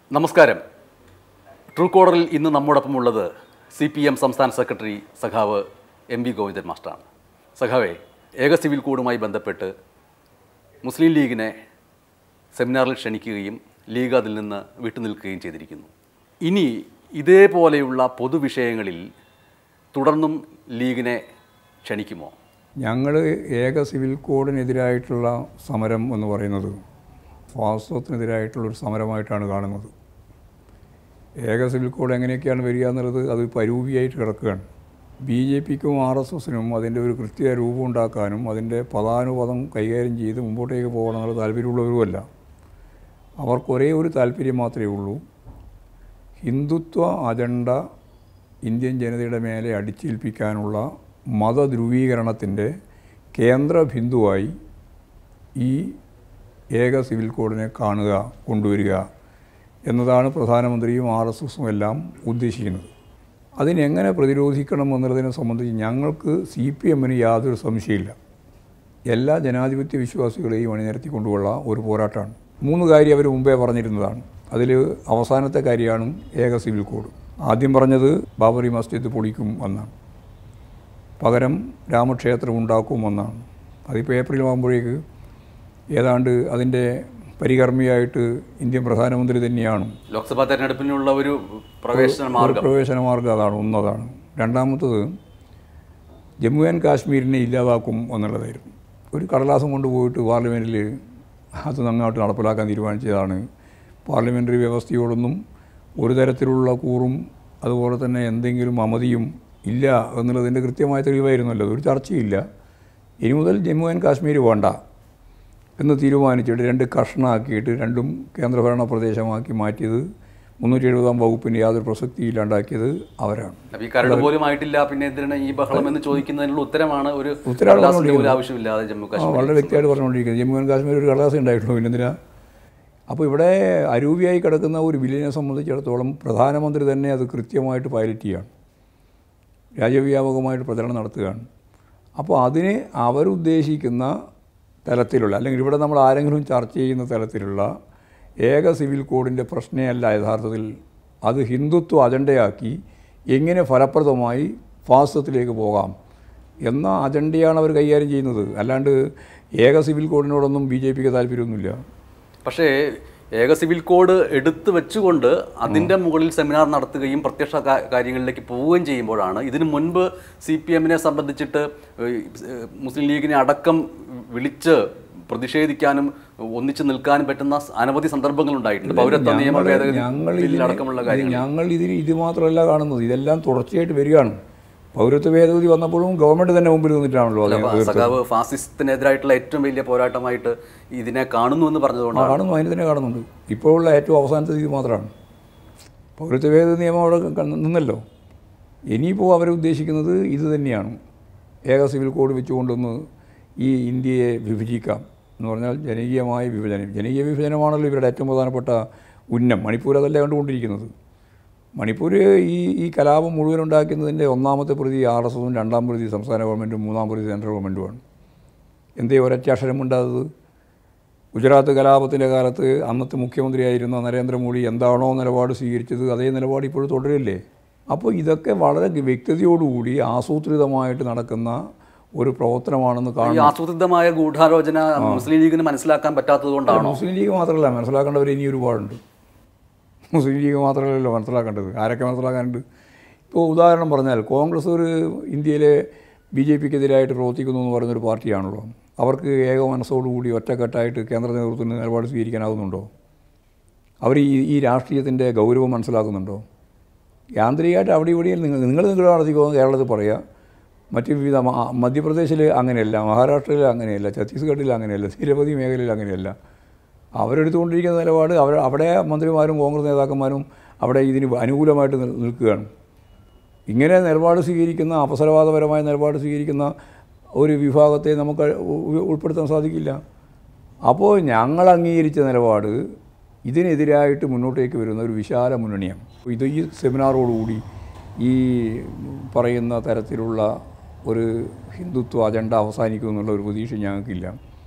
നമസ്കാരം ട്രൂ കോഡറിൽ ഇന്ന് നമ്മോടൊപ്പം ഉള്ളത് സി പി എം സംസ്ഥാന സെക്രട്ടറി സഖാവ് എം വി ഗോവിന്ദൻ മാസ്റ്ററാണ് സഖാവെ ഏക സിവിൽ കോഡുമായി ബന്ധപ്പെട്ട് മുസ്ലിം ലീഗിനെ സെമിനാറിൽ ക്ഷണിക്കുകയും ലീഗ് അതിൽ നിന്ന് വിട്ടുനിൽക്കുകയും ചെയ്തിരിക്കുന്നു ഇനി ഇതേപോലെയുള്ള പൊതുവിഷയങ്ങളിൽ തുടർന്നും ലീഗിനെ ക്ഷണിക്കുമോ ഞങ്ങൾ ഏക സിവിൽ കോഡിനെതിരായിട്ടുള്ള സമരം എന്ന് പറയുന്നത് ഫാസിസത്തിനെതിരായിട്ടുള്ളൊരു സമരമായിട്ടാണ് കാണുന്നത് ഏക സിവിൽ കോഡ് എങ്ങനെയൊക്കെയാണ് വരിക എന്നുള്ളത് അത് പരൂപിയായിട്ട് കിടക്കുകയാണ് ബി ജെ പിക്കും ആർ എസ് എസിനും അതിൻ്റെ ഒരു കൃത്യ രൂപം ഉണ്ടാക്കാനും അതിൻ്റെ പദാനുപദം കൈകാര്യം ചെയ്ത് മുമ്പോട്ടേക്ക് പോകണം എന്നുള്ള താല്പര്യമുള്ളവരുമല്ല അവർക്ക് ഒരേ ഒരു താല്പര്യം മാത്രമേ ഉള്ളൂ ഹിന്ദുത്വ അജണ്ട ഇന്ത്യൻ ജനതയുടെ മേലെ അടിച്ചേൽപ്പിക്കാനുള്ള മതധ്രുവീകരണത്തിൻ്റെ കേന്ദ്ര ബിന്ദുവായി ഈ ഏക സിവിൽ കോഡിനെ കാണുക കൊണ്ടുവരിക എന്നതാണ് പ്രധാനമന്ത്രിയും ആർ എസ് എസും എല്ലാം ഉദ്ദേശിക്കുന്നത് അതിനെങ്ങനെ പ്രതിരോധിക്കണം എന്നുള്ളതിനെ സംബന്ധിച്ച് ഞങ്ങൾക്ക് സി പി എമ്മിന് യാതൊരു സംശയമില്ല എല്ലാ ജനാധിപത്യ വിശ്വാസികളെയും അണിനിരത്തിക്കൊണ്ടുള്ള ഒരു പോരാട്ടമാണ് മൂന്ന് കാര്യം അവർ മുമ്പേ പറഞ്ഞിരുന്നതാണ് അതിൽ അവസാനത്തെ കാര്യമാണ് ഏക സിവിൽ കോഡ് ആദ്യം പറഞ്ഞത് ബാബറി മസ്ജിദ് പൊളിക്കും എന്നാണ് പകരം രാമക്ഷേത്രം ഉണ്ടാക്കും എന്നാണ് അതിപ്പോൾ ഏപ്രിൽ ആകുമ്പോഴേക്ക് ഏതാണ്ട് അതിൻ്റെ പരികർമ്മിയായിട്ട് ഇന്ത്യൻ പ്രധാനമന്ത്രി തന്നെയാണ് ലോക്സഭാ തെരഞ്ഞെടുപ്പിനുള്ള ഒരു പ്രവേശന മാർഗം പ്രവേശന മാർഗം അതാണ് ഒന്നതാണ് രണ്ടാമത്തത് ജമ്മു ആൻഡ് കാശ്മീരിനെ ഇല്ലാതാക്കും എന്നുള്ളതായിരുന്നു ഒരു കടലാസം കൊണ്ടുപോയിട്ട് പാർലമെൻറ്റിൽ അത് അങ്ങോട്ട് നടപ്പിലാക്കാൻ തീരുമാനിച്ചതാണ് പാർലമെൻ്ററി വ്യവസ്ഥയോടൊന്നും ഒരു തരത്തിലുള്ള കൂറും അതുപോലെ തന്നെ എന്തെങ്കിലും അമതിയും ഇല്ല എന്നുള്ളതിൻ്റെ കൃത്യമായ തെളിവായിരുന്നല്ലോ ഒരു ചർച്ചയില്ല ഇനി മുതൽ ജമ്മു ആൻഡ് കാശ്മീർ വേണ്ട എന്ന് തീരുമാനിച്ചിട്ട് രണ്ട് കഷ്ണമാക്കിയിട്ട് രണ്ടും കേന്ദ്രഭരണ പ്രദേശമാക്കി മാറ്റിയത് മുന്നൂറ്റി എഴുപതാം വകുപ്പിന് യാതൊരു പ്രസക്തിയില്ലാണ്ടാക്കിയത് അവരാണ് അപ്പൊ ഈ കരട് പോലും ആയിട്ടില്ല പിന്നെ എന്തിനാണ് ഈ ബഹളം എന്ന് ചോദിക്കുന്നതിനുള്ള ഉത്തരമാണ് ഒരു ഉത്തരമാണ് കടലാസിന്റെ പോലും ആവശ്യമില്ലാതെ ജമ്മു ആ, കാശ്മീർ വളരെ വ്യക്തമായിട്ട് പറഞ്ഞുകൊണ്ടിരിക്കുന്നത് ജമ്മു ആൻഡ് കാശ്മീർ ഒരു കടലാസം ഉണ്ടായിട്ടുള്ളൂ പിന്നെന്തിനാ അപ്പോൾ ഇവിടെ അരൂപിയായി കിടക്കുന്ന ഒരു ബില്ലിനെ സംബന്ധിച്ചിടത്തോളം പ്രധാനമന്ത്രി തന്നെ അത് കൃത്യമായിട്ട് പൈലറ്റ് ചെയ്യുകയാണ് രാജ്യവ്യാപകമായിട്ട് പ്രചരണം നടത്തുകയാണ് അപ്പോൾ അതിന് അവരുദ്ദേശിക്കുന്ന തലത്തിലുള്ള അല്ലെങ്കിൽ ഇവിടെ നമ്മൾ ആരെങ്കിലും ചർച്ച ചെയ്യുന്ന തലത്തിലുള്ള ഏക സിവിൽ കോഡിൻ്റെ പ്രശ്നമല്ല യഥാർത്ഥത്തിൽ അത് ഹിന്ദുത്വ അജണ്ടയാക്കി എങ്ങനെ ഫലപ്രദമായി ഫാസിസത്തിലേക്ക് പോകാം എന്ന അജണ്ടയാണ് അവർ കൈകാര്യം ചെയ്യുന്നത് അല്ലാണ്ട് ഏക സിവിൽ കോഡിനോടൊന്നും ബി ജെ പിക്ക് താല്പര്യമൊന്നുമില്ല പക്ഷേ ഏക സിവിൽ കോഡ് എടുത്തു വെച്ചുകൊണ്ട് അതിന്റെ മുകളിൽ സെമിനാർ നടത്തുകയും പ്രത്യക്ഷ കാ- കാര്യങ്ങളിലേക്ക് പോവുകയും ചെയ്യുമ്പോഴാണ് ഇതിനു മുൻപ് സി പി എമ്മിനെ സംബന്ധിച്ചിട്ട് ഏഹ്, ഏഹ്, മുസ്ലിം ലീഗിനെ അടക്കം വിളിച്ച് പ്രതിഷേധിക്കാനും ഒന്നിച്ചു നിൽക്കാനും പറ്റുന്ന അനവധി സന്ദർഭങ്ങൾ ഉണ്ടായിട്ടുണ്ട് പൗരത്വ നിയമ ഭേദഗതി ഞങ്ങൾ ബില്ലിൽ അടക്കമുള്ള കാര്യങ്ങൾ ഞങ്ങൾ ഇതിൽ ഇത് മാത്രമല്ല കാണുന്നത് ഇതെല്ലാം തുടർച്ചയായിട്ട് വരികയാണ് പൗരത്വ ഭേദഗതി വന്നപ്പോഴും ഗവൺമെൻറ് തന്നെ മുമ്പിൽ നിന്നിട്ടാണല്ലോ അത് അപ്പൊ സഖാവ് ഫാസിസത്തിനെതിരായിട്ടുള്ള ഏറ്റവും വലിയ പോരാട്ടമായിട്ട് ഇതിനെ കാണുന്നു എന്ന് ആ പറഞ്ഞതുകൊണ്ടാണ് കാണുന്നു അതിന് തന്നെ കാണുന്നുണ്ട് ഇപ്പോഴുള്ള ഏറ്റവും അവസാനത്തെ ഇത് മാത്രമാണ് പൗരത്വ ഭേദഗതി നിയമം അവിടെ ക- നിന്നല്ലോ ഇനിയിപ്പോൾ അവർ ഉദ്ദേശിക്കുന്നത് ഇത് തന്നെയാണ് ഏക സിവിൽ കോഡ് വെച്ചുകൊണ്ടൊന്ന് ഈ ഇന്ത്യയെ വിഭജിക്കാം എന്ന് പറഞ്ഞാൽ ജനകീയമായ വിഭജനം ജനകീയ വിഭജനമാണല്ലോ ഇവരുടെ ഏറ്റവും പ്രധാനപ്പെട്ട ഉന്നം മണിപ്പൂർ അതല്ല കണ്ടുകൊണ്ടിരിക്കുന്നത് മണിപ്പൂർ ഈ ഈ കലാപം മുഴുവൻ ഉണ്ടാക്കുന്നതിൻ്റെ ഒന്നാമത്തെ പ്രതി ആർ എസ് എസും രണ്ടാം പ്രതി സംസ്ഥാന ഗവൺമെൻറ്റും മൂന്നാം പ്രതി സെൻട്രൽ ഗവൺമെൻറ്റുമാണ് എന്തേ ഒരൊറ്റ അക്ഷരം ഉണ്ടാകുന്നത് ഗുജറാത്ത് കലാപത്തിൻ്റെ കാലത്ത് അന്നത്തെ മുഖ്യമന്ത്രിയായിരുന്ന നരേന്ദ്രമോദി എന്താണോ നിലപാട് സ്വീകരിച്ചത് അതേ നിലപാട് ഇപ്പോഴും തുടരില്ലേ അപ്പോൾ ഇതൊക്കെ വളരെ വ്യക്തതയോടുകൂടി ആസൂത്രിതമായിട്ട് നടക്കുന്ന ഒരു പ്രവർത്തനമാണെന്ന് ഈ കാണുന്നു ആസൂത്രിതമായ ഗൂഢാലോചന മുസ്ലിം ലീഗിന് മനസ്സിലാക്കാൻ പറ്റാത്തത് കൊണ്ടാണോ മുസ്ലിം ലീഗ് മാത്രമല്ല മനസ്സിലാക്കേണ്ടവർ ഇനി ഒരുപാടുണ്ട് മുസ്ലിം ലീഗ് മാത്രമല്ലല്ലോ മനസ്സിലാക്കേണ്ടത് ആരൊക്കെ മനസ്സിലാക്കാനുണ്ട് ഇപ്പോൾ ഉദാഹരണം പറഞ്ഞാൽ കോൺഗ്രസ് ഒരു ഇന്ത്യയിലെ ബി ജെ പിക്കെതിരായിട്ട് പ്രവർത്തിക്കുന്നു എന്ന് പറയുന്നൊരു പാർട്ടിയാണല്ലോ അവർക്ക് ഏക മനസ്സോടുകൂടി ഒറ്റക്കെട്ടായിട്ട് കേന്ദ്ര നേതൃത്വത്തിന് നിലപാട് സ്വീകരിക്കാനാകുന്നുണ്ടോ അവർ ഈ ഈ രാഷ്ട്രീയത്തിൻ്റെ ഗൗരവം മനസ്സിലാക്കുന്നുണ്ടോ യാന്ത്രികമായിട്ട് അവിടെ ഇവിടെയും നിങ്ങൾ നിങ്ങൾ നിങ്ങളുടെ നടത്തിക്കോ കേരളത്തിൽ പറയുക മറ്റ് വിവിധ മ- മധ്യപ്രദേശിൽ അങ്ങനെയല്ല മഹാരാഷ്ട്രയിൽ അങ്ങനെയല്ല ഛത്തീസ്ഗഡിൽ അങ്ങനെയല്ല നിരവധി മേഖലയിൽ അങ്ങനെയല്ല അവരെടുത്തുകൊണ്ടിരിക്കുന്ന നിലപാട് അവർ അവിടെ മന്ത്രിമാരും കോൺഗ്രസ് നേതാക്കന്മാരും അവിടെ ഇതിന് അനുകൂലമായിട്ട് നിൽ- നിൽക്കുകയാണ് ഇങ്ങനെ നിലപാട് സ്വീകരിക്കുന്ന അവസരവാദപരമായ നിലപാട് സ്വീകരിക്കുന്ന ഒരു വിഭാഗത്തെ നമുക്ക് ഉ- ഉൾപ്പെടുത്താൻ സാധിക്കില്ല അപ്പോൾ ഞങ്ങൾ അംഗീകരിച്ച നിലപാട് ഇതിനെതിരായിട്ട് മുന്നോട്ടേക്ക് വരുന്ന ഒരു വിശാല മുന്നണിയാണ് ഇത് ഈ സെമിനാറോടുകൂടി ഈ പറയുന്ന തരത്തിലുള്ള ഒരു ഹിന്ദുത്വ അജണ്ട അവസാനിക്കും എന്നുള്ള ഒരു പ്രതീക്ഷ ഞങ്ങൾക്കില്ല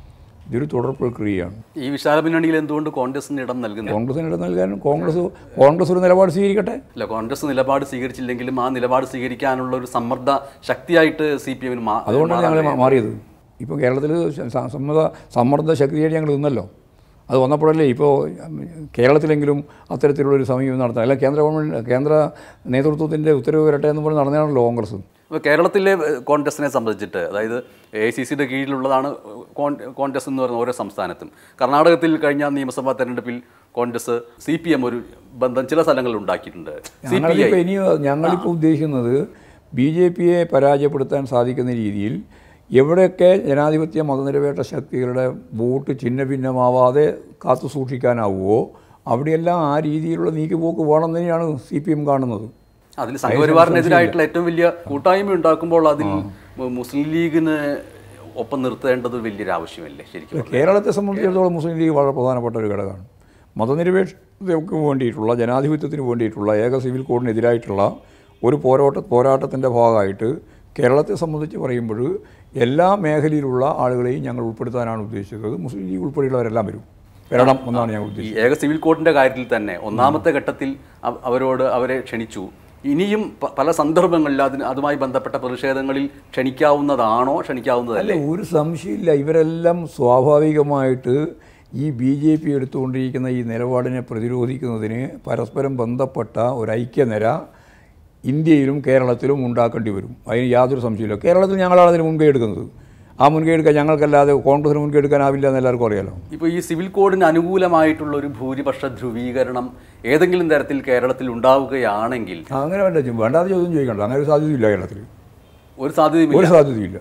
ഇതൊരു തുടർ പ്രക്രിയയാണ് ഈ വിശാല മുന്നണിയിൽ എന്തുകൊണ്ട് കോൺഗ്രസിന് ഇടം നൽകുന്നില്ല കോൺഗ്രസിന് ഇടം നൽകാനും കോൺഗ്രസ് കോൺഗ്രസ് ഒരു നിലപാട് സ്വീകരിക്കട്ടെ അല്ല കോൺഗ്രസ് നിലപാട് സ്വീകരിച്ചില്ലെങ്കിലും ആ നിലപാട് സ്വീകരിക്കാനുള്ള ഒരു സമ്മർദ്ദ ശക്തിയായിട്ട് സി പി എമ്മിന് അതുകൊണ്ടാണ് ഞങ്ങൾ മാ- മാറിയത് ഇപ്പോൾ കേരളത്തിൽ സ- സമ്മത സമ്മർദ്ദ ശക്തിയായിട്ട് ഞങ്ങൾ നിന്നല്ലോ അത് വന്നപ്പോഴല്ലേ ഇപ്പോൾ കേരളത്തിലെങ്കിലും അത്തരത്തിലുള്ളൊരു സമീപനം നടത്താം അല്ല കേന്ദ്ര ഗവൺമെൻറ് കേന്ദ്ര നേതൃത്വത്തിൻ്റെ ഉത്തരവ് വരട്ടെ എന്ന് പറഞ്ഞ് നടന്നതാണല്ലോ കോൺഗ്രസ് അപ്പോൾ കേരളത്തിലെ ഏഹ്, കോൺഗ്രസിനെ സംബന്ധിച്ചിട്ട് അതായത് എ സി സിയുടെ കീഴിലുള്ളതാണ് കോൺ- കോൺഗ്രസ് എന്ന് പറയുന്ന ഓരോ സംസ്ഥാനത്തും കർണാടകത്തിൽ കഴിഞ്ഞ നിയമസഭാ തെരഞ്ഞെടുപ്പിൽ കോൺഗ്രസ് സി പി എം ഒരു ബന്ധം ചില സ്ഥലങ്ങളിൽ ഉണ്ടാക്കിയിട്ടുണ്ട് സി പി ഐ ഞങ്ങളിപ്പോൾ ഇനി ഞങ്ങളിപ്പോൾ ഉദ്ദേശിക്കുന്നത് ബി ജെ പിയെ പരാജയപ്പെടുത്താൻ സാധിക്കുന്ന രീതിയിൽ എവിടെയൊക്കെ ജനാധിപത്യ മതനിരപേക്ഷ ശക്തികളുടെ വോട്ട് ചിഹ്ന ഭിന്നമാവാതെ കാത്തു സൂക്ഷിക്കാനാവുമോ അവിടെയെല്ലാം ആ രീതിയിലുള്ള നീക്കുപോക്ക് വേണം തന്നെയാണ് സി പി എം കാണുന്നത് അതിൽ സംഘപരിവാറിനെതിരായിട്ടുള്ള ഏറ്റവും വലിയ കൂട്ടായ്മ ഉണ്ടാക്കുമ്പോൾ അതിൽ മുസ്ലിം ലീഗിന് ഒപ്പം നിർത്തേണ്ടത് വലിയൊരു ആവശ്യമല്ലേ ശരിക്കും കേരളത്തെ സംബന്ധിച്ചിടത്തോളം മുസ്ലിം ലീഗ് വളരെ പ്രധാനപ്പെട്ട ഒരു ഘടകമാണ് മതനിരപേക്ഷതയ്ക്ക് വേണ്ടിയിട്ടുള്ള ജനാധിപത്യത്തിന് വേണ്ടിയിട്ടുള്ള ഏക സിവിൽ കോഡിനെതിരായിട്ടുള്ള ഒരു പോരാട്ട പോരാട്ടത്തിൻ്റെ ഭാഗമായിട്ട് കേരളത്തെ സംബന്ധിച്ച് പറയുമ്പോൾ എല്ലാ മേഖലയിലുള്ള ആളുകളെയും ഞങ്ങൾ ഉൾപ്പെടുത്താനാണ് ഉദ്ദേശിച്ചത് മുസ്ലിം ലീഗ് ഉൾപ്പെടെയുള്ളവരെല്ലാം വരും വരണം എന്നാണ് ഞങ്ങൾ ഈ ഉദ്ദേശിച്ചത് ഏക സിവിൽ കോഡിന്റെ കാര്യത്തിൽ തന്നെ ഒന്നാമത്തെ ഘട്ടത്തിൽ അവ- അവരോട് അവരെ ക്ഷണിച്ചു ഇനിയും പ- പല സന്ദർഭങ്ങളിൽ അതിന് അതുമായി ബന്ധപ്പെട്ട പ്രതിഷേധങ്ങളിൽ ക്ഷണിക്കാവുന്നതാണോ ക്ഷണിക്കാവുന്നതല്ലേ അല്ല ഒരു സംശയമില്ല ഇവരെല്ലാം സ്വാഭാവികമായിട്ട് ഈ ബി ജെ പി എടുത്തുകൊണ്ടിരിക്കുന്ന ഈ നിലപാടിനെ പ്രതിരോധിക്കുന്നതിന് പരസ്പരം ബന്ധപ്പെട്ട ഒരു ഐക്യനിര ഇന്ത്യയിലും കേരളത്തിലും ഉണ്ടാക്കേണ്ടി വരും അതിന് യാതൊരു സംശയമില്ല കേരളത്തിൽ ഞങ്ങളാണ് അതിന് മുൻകൈ എടുക്കുന്നത് ആ മുൻകൈ എടുക്കാൻ ഞങ്ങൾക്കല്ലാതെ കോൺഗ്രസിന് മുൻകൈ എടുക്കാനാവില്ല എന്ന് എല്ലാവർക്കും അറിയാലോ ഇപ്പോൾ ഈ സിവിൽ കോഡിന് അനുകൂലമായിട്ടുള്ള ഒരു ഭൂരിപക്ഷ ധ്രുവീകരണം ഏതെങ്കിലും തരത്തിൽ കേരളത്തിൽ ഉണ്ടാവുകയാണെങ്കിൽ ആ, അങ്ങനെ വേണ്ട ചോ- വേണ്ടാത്ത ചോദ്യം ചോദിക്കണ്ട അങ്ങനെ ഒരു സാധ്യതയില്ല കേരളത്തിൽ ഒരു സാധ്യതയുമില്ല ഒരു സാധ്യതയില്ല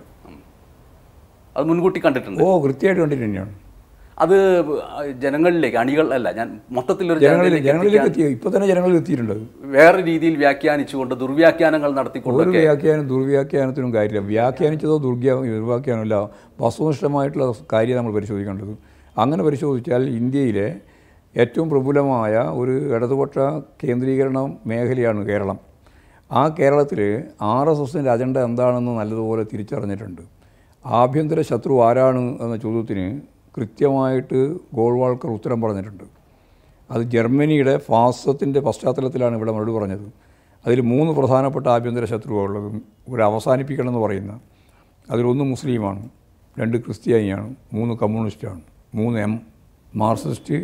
അത് മുൻകൂട്ടി കണ്ടിട്ടുണ്ട് ഓ കൃത്യമായിട്ട് കണ്ടിട്ട് തന്നെയാണ് അത് ജനങ്ങളിലേക്ക് അണികൾ അല്ല ഞാൻ മൊത്തത്തിലൊരു ജനങ്ങളിൽ ജനങ്ങളിലേക്ക് ജനങ്ങളിലേക്ക് എത്തി ഇപ്പോൾ തന്നെ ജനങ്ങളിൽ എത്തിയിട്ടുണ്ട് അത്. വേറെ രീതിയിൽ വ്യാഖ്യാനിച്ചുകൊണ്ട് ദുർവ്യാഖ്യാനങ്ങൾ ഒരു നടത്തിക്കൊണ്ടൊക്കെ വ്യാഖ്യാനം ദുർവ്യാഖ്യാനത്തിനും കാര്യമില്ല വ്യാഖ്യാനിച്ചതോ ദുർവ്യാ ദുർവ്യാഖ്യാനമല്ല വസ്തുനിഷ്ഠമായിട്ടുള്ള കാര്യം നമ്മൾ പരിശോധിക്കേണ്ടത് അങ്ങനെ പരിശോധിച്ചാൽ ഇന്ത്യയിലെ ഏറ്റവും പ്രബലമായ ഒരു ഇടതുപക്ഷ കേന്ദ്രീകരണ മേഖലയാണ് കേരളം ആ കേരളത്തിൽ ആർ എസ് എസിൻ്റെ അജണ്ട എന്താണെന്ന് നല്ലതുപോലെ തിരിച്ചറിഞ്ഞിട്ടുണ്ട് ആഭ്യന്തര ശത്രു ആരാണ് എന്ന ചോദ്യത്തിന് കൃത്യമായിട്ട് ഗോൾവാൾക്കർ ഉത്തരം പറഞ്ഞിട്ടുണ്ട് അത് ജർമ്മനിയുടെ ഫാസത്തിൻ്റെ പശ്ചാത്തലത്തിലാണ് ഇവിടെ മറുപടി പറഞ്ഞത് അതിൽ മൂന്ന് പ്രധാനപ്പെട്ട ആഭ്യന്തര ശത്രുവുള്ളത് ഇവിടെ അവസാനിപ്പിക്കണം എന്ന് പറയുന്ന അതിലൊന്ന് മുസ്ലിമാണ് രണ്ട് ക്രിസ്ത്യാനിയാണ് മൂന്ന് കമ്മ്യൂണിസ്റ്റാണ് മൂന്ന് എം മാർക്സിസ്റ്റ്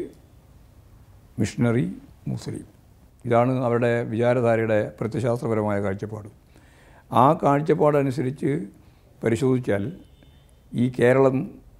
മിഷണറി മുസ്ലിം ഇതാണ് അവരുടെ വിചാരധാരയുടെ പ്രത്യശാസ്ത്രപരമായ കാഴ്ചപ്പാട് ആ കാഴ്ചപ്പാടനുസരിച്ച് പരിശോധിച്ചാൽ ഈ കേരളം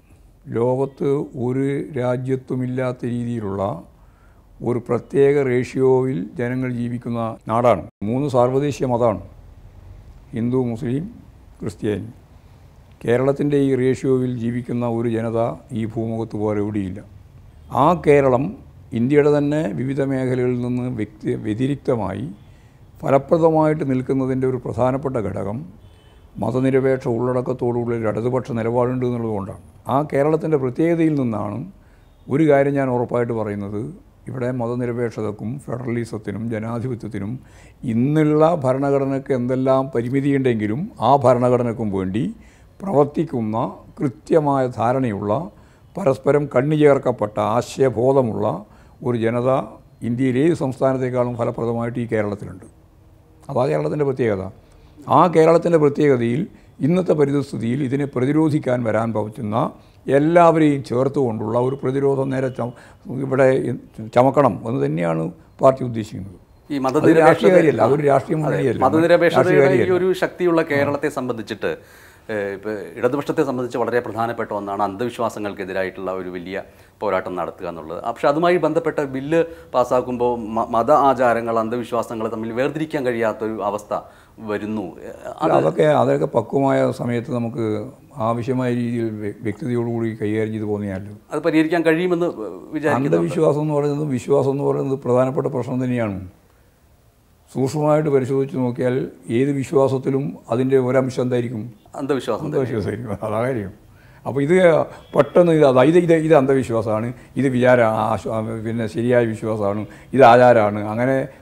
ലോകത്ത് ഒരു രാജ്യത്തുമില്ലാത്ത രീതിയിലുള്ള ഒരു പ്രത്യേക റേഷ്യോയിൽ ജനങ്ങൾ ജീവിക്കുന്ന നാടാണ് മൂന്ന് സാർവദേശീയ മതമാണ് ഹിന്ദു മുസ്ലിം ക്രിസ്ത്യാനി കേരളത്തിൻ്റെ ഈ റേഷ്യോയിൽ ജീവിക്കുന്ന ഒരു ജനത ഈ ഭൂമുഖത്ത് പോലെ എവിടെയില്ല ആ കേരളം ഇന്ത്യയുടെ തന്നെ വിവിധ മേഖലകളിൽ നിന്ന് വ്യക്തി വ്യതിരിക്തമായി ഫലപ്രദമായിട്ട് നിൽക്കുന്നതിൻ്റെ ഒരു പ്രധാനപ്പെട്ട ഘടകം മതനിരപേക്ഷ ഉള്ളടക്കത്തോടുള്ള ഒരു ഇടതുപക്ഷ നിലപാടുണ്ട് എന്നുള്ളതുകൊണ്ടാണ് ആ കേരളത്തിൻ്റെ പ്രത്യേകതയിൽ നിന്നാണ് ഒരു കാര്യം ഞാൻ ഉറപ്പായിട്ട് പറയുന്നത് ഇവിടെ മതനിരപേക്ഷതക്കും ഫെഡറലിസത്തിനും ജനാധിപത്യത്തിനും ഇന്നുള്ള ഭരണഘടനയ്ക്ക് എന്തെല്ലാം പരിമിതിയുണ്ടെങ്കിലും ആ ഭരണഘടനയ്ക്കും വേണ്ടി പ്രവർത്തിക്കുന്ന കൃത്യമായ ധാരണയുള്ള പരസ്പരം കണ്ണുചേർക്കപ്പെട്ട ആശയബോധമുള്ള ഒരു ജനത ഇന്ത്യയിലെ ഏത് സംസ്ഥാനത്തേക്കാളും ഫലപ്രദമായിട്ട് ഈ കേരളത്തിലുണ്ട് അതാ കേരളത്തിൻ്റെ പ്രത്യേകത ആ കേരളത്തിൻ്റെ പ്രത്യേകതയിൽ ഇന്നത്തെ പരിതസ്ഥിതിയിൽ ഇതിനെ പ്രതിരോധിക്കാൻ വരാൻ പറ്റുന്ന എല്ലാവരെയും ചേർത്തുകൊണ്ടുള്ള ഒരു പ്രതിരോധം നേരെ ചമ ഇവിടെ ചമക്കണം എന്ന് തന്നെയാണ് പാർട്ടി ഉദ്ദേശിക്കുന്നത് ഈ അത് രാഷ്ട്രീയ കാര്യമല്ല മതനിരപേക്ഷത അതൊരു രാഷ്ട്രീയ മുന്നണിയല്ല മതനിരപേക്ഷതയുടെ രാഷ്ട്രീയ ഈ കാര്യമല്ല. ഒരു ശക്തിയുള്ള കേരളത്തെ സംബന്ധിച്ചിട്ട് ഏഹ്, ഇപ്പൊ ഇടതുപക്ഷത്തെ സംബന്ധിച്ച് വളരെ പ്രധാനപ്പെട്ട ഒന്നാണ് അന്ധവിശ്വാസങ്ങൾക്കെതിരായിട്ടുള്ള ഒരു വലിയ പോരാട്ടം നടത്തുക എന്നുള്ളത് പക്ഷെ അതുമായി ബന്ധപ്പെട്ട ബില്ല് പാസ്സാക്കുമ്പോൾ മ- മത ആചാരങ്ങൾ അന്ധവിശ്വാസങ്ങൾ തമ്മിൽ വേർതിരിക്കാൻ കഴിയാത്തൊരു അവസ്ഥ വരുന്നു ഏഹ്, അല്ല, അതൊക്കെ അതൊക്കെ പക്വമായ സമയത്ത് നമുക്ക് ആവശ്യമായ രീതിയിൽ വ്യ- വ്യക്തതയോടുകൂടി കൈകാര്യം ചെയ്ത് പോകുന്നതല്ലോ അത് പരിഹരിക്കാൻ കഴിയുമെന്ന് വിചാരിക്കുന്നു അന്ധവിശ്വാസം എന്ന് പറയുന്നത് വിശ്വാസം എന്ന് പറയുന്നത് പ്രധാനപ്പെട്ട പ്രശ്നം തന്നെയാണ് സൂക്ഷ്മമായിട്ട് പരിശോധിച്ച് നോക്കിയാൽ ഏത് വിശ്വാസത്തിലും അതിൻ്റെ ഒരംശം എന്തായിരിക്കും അന്ധവിശ്വാസം അന്ധവിശ്വാസമായിരിക്കും അതാ കാര്യം അപ്പോൾ ഇത് പെട്ടെന്ന് ഇത് അതാ ഇത് ഇത് ഇത് അന്ധവിശ്വാസമാണ് ഇത് വിചാര ആശ്വ- പിന്നെ ശരിയായ വിശ്വാസമാണ് ഇത് ആചാരമാണ് അങ്ങനെ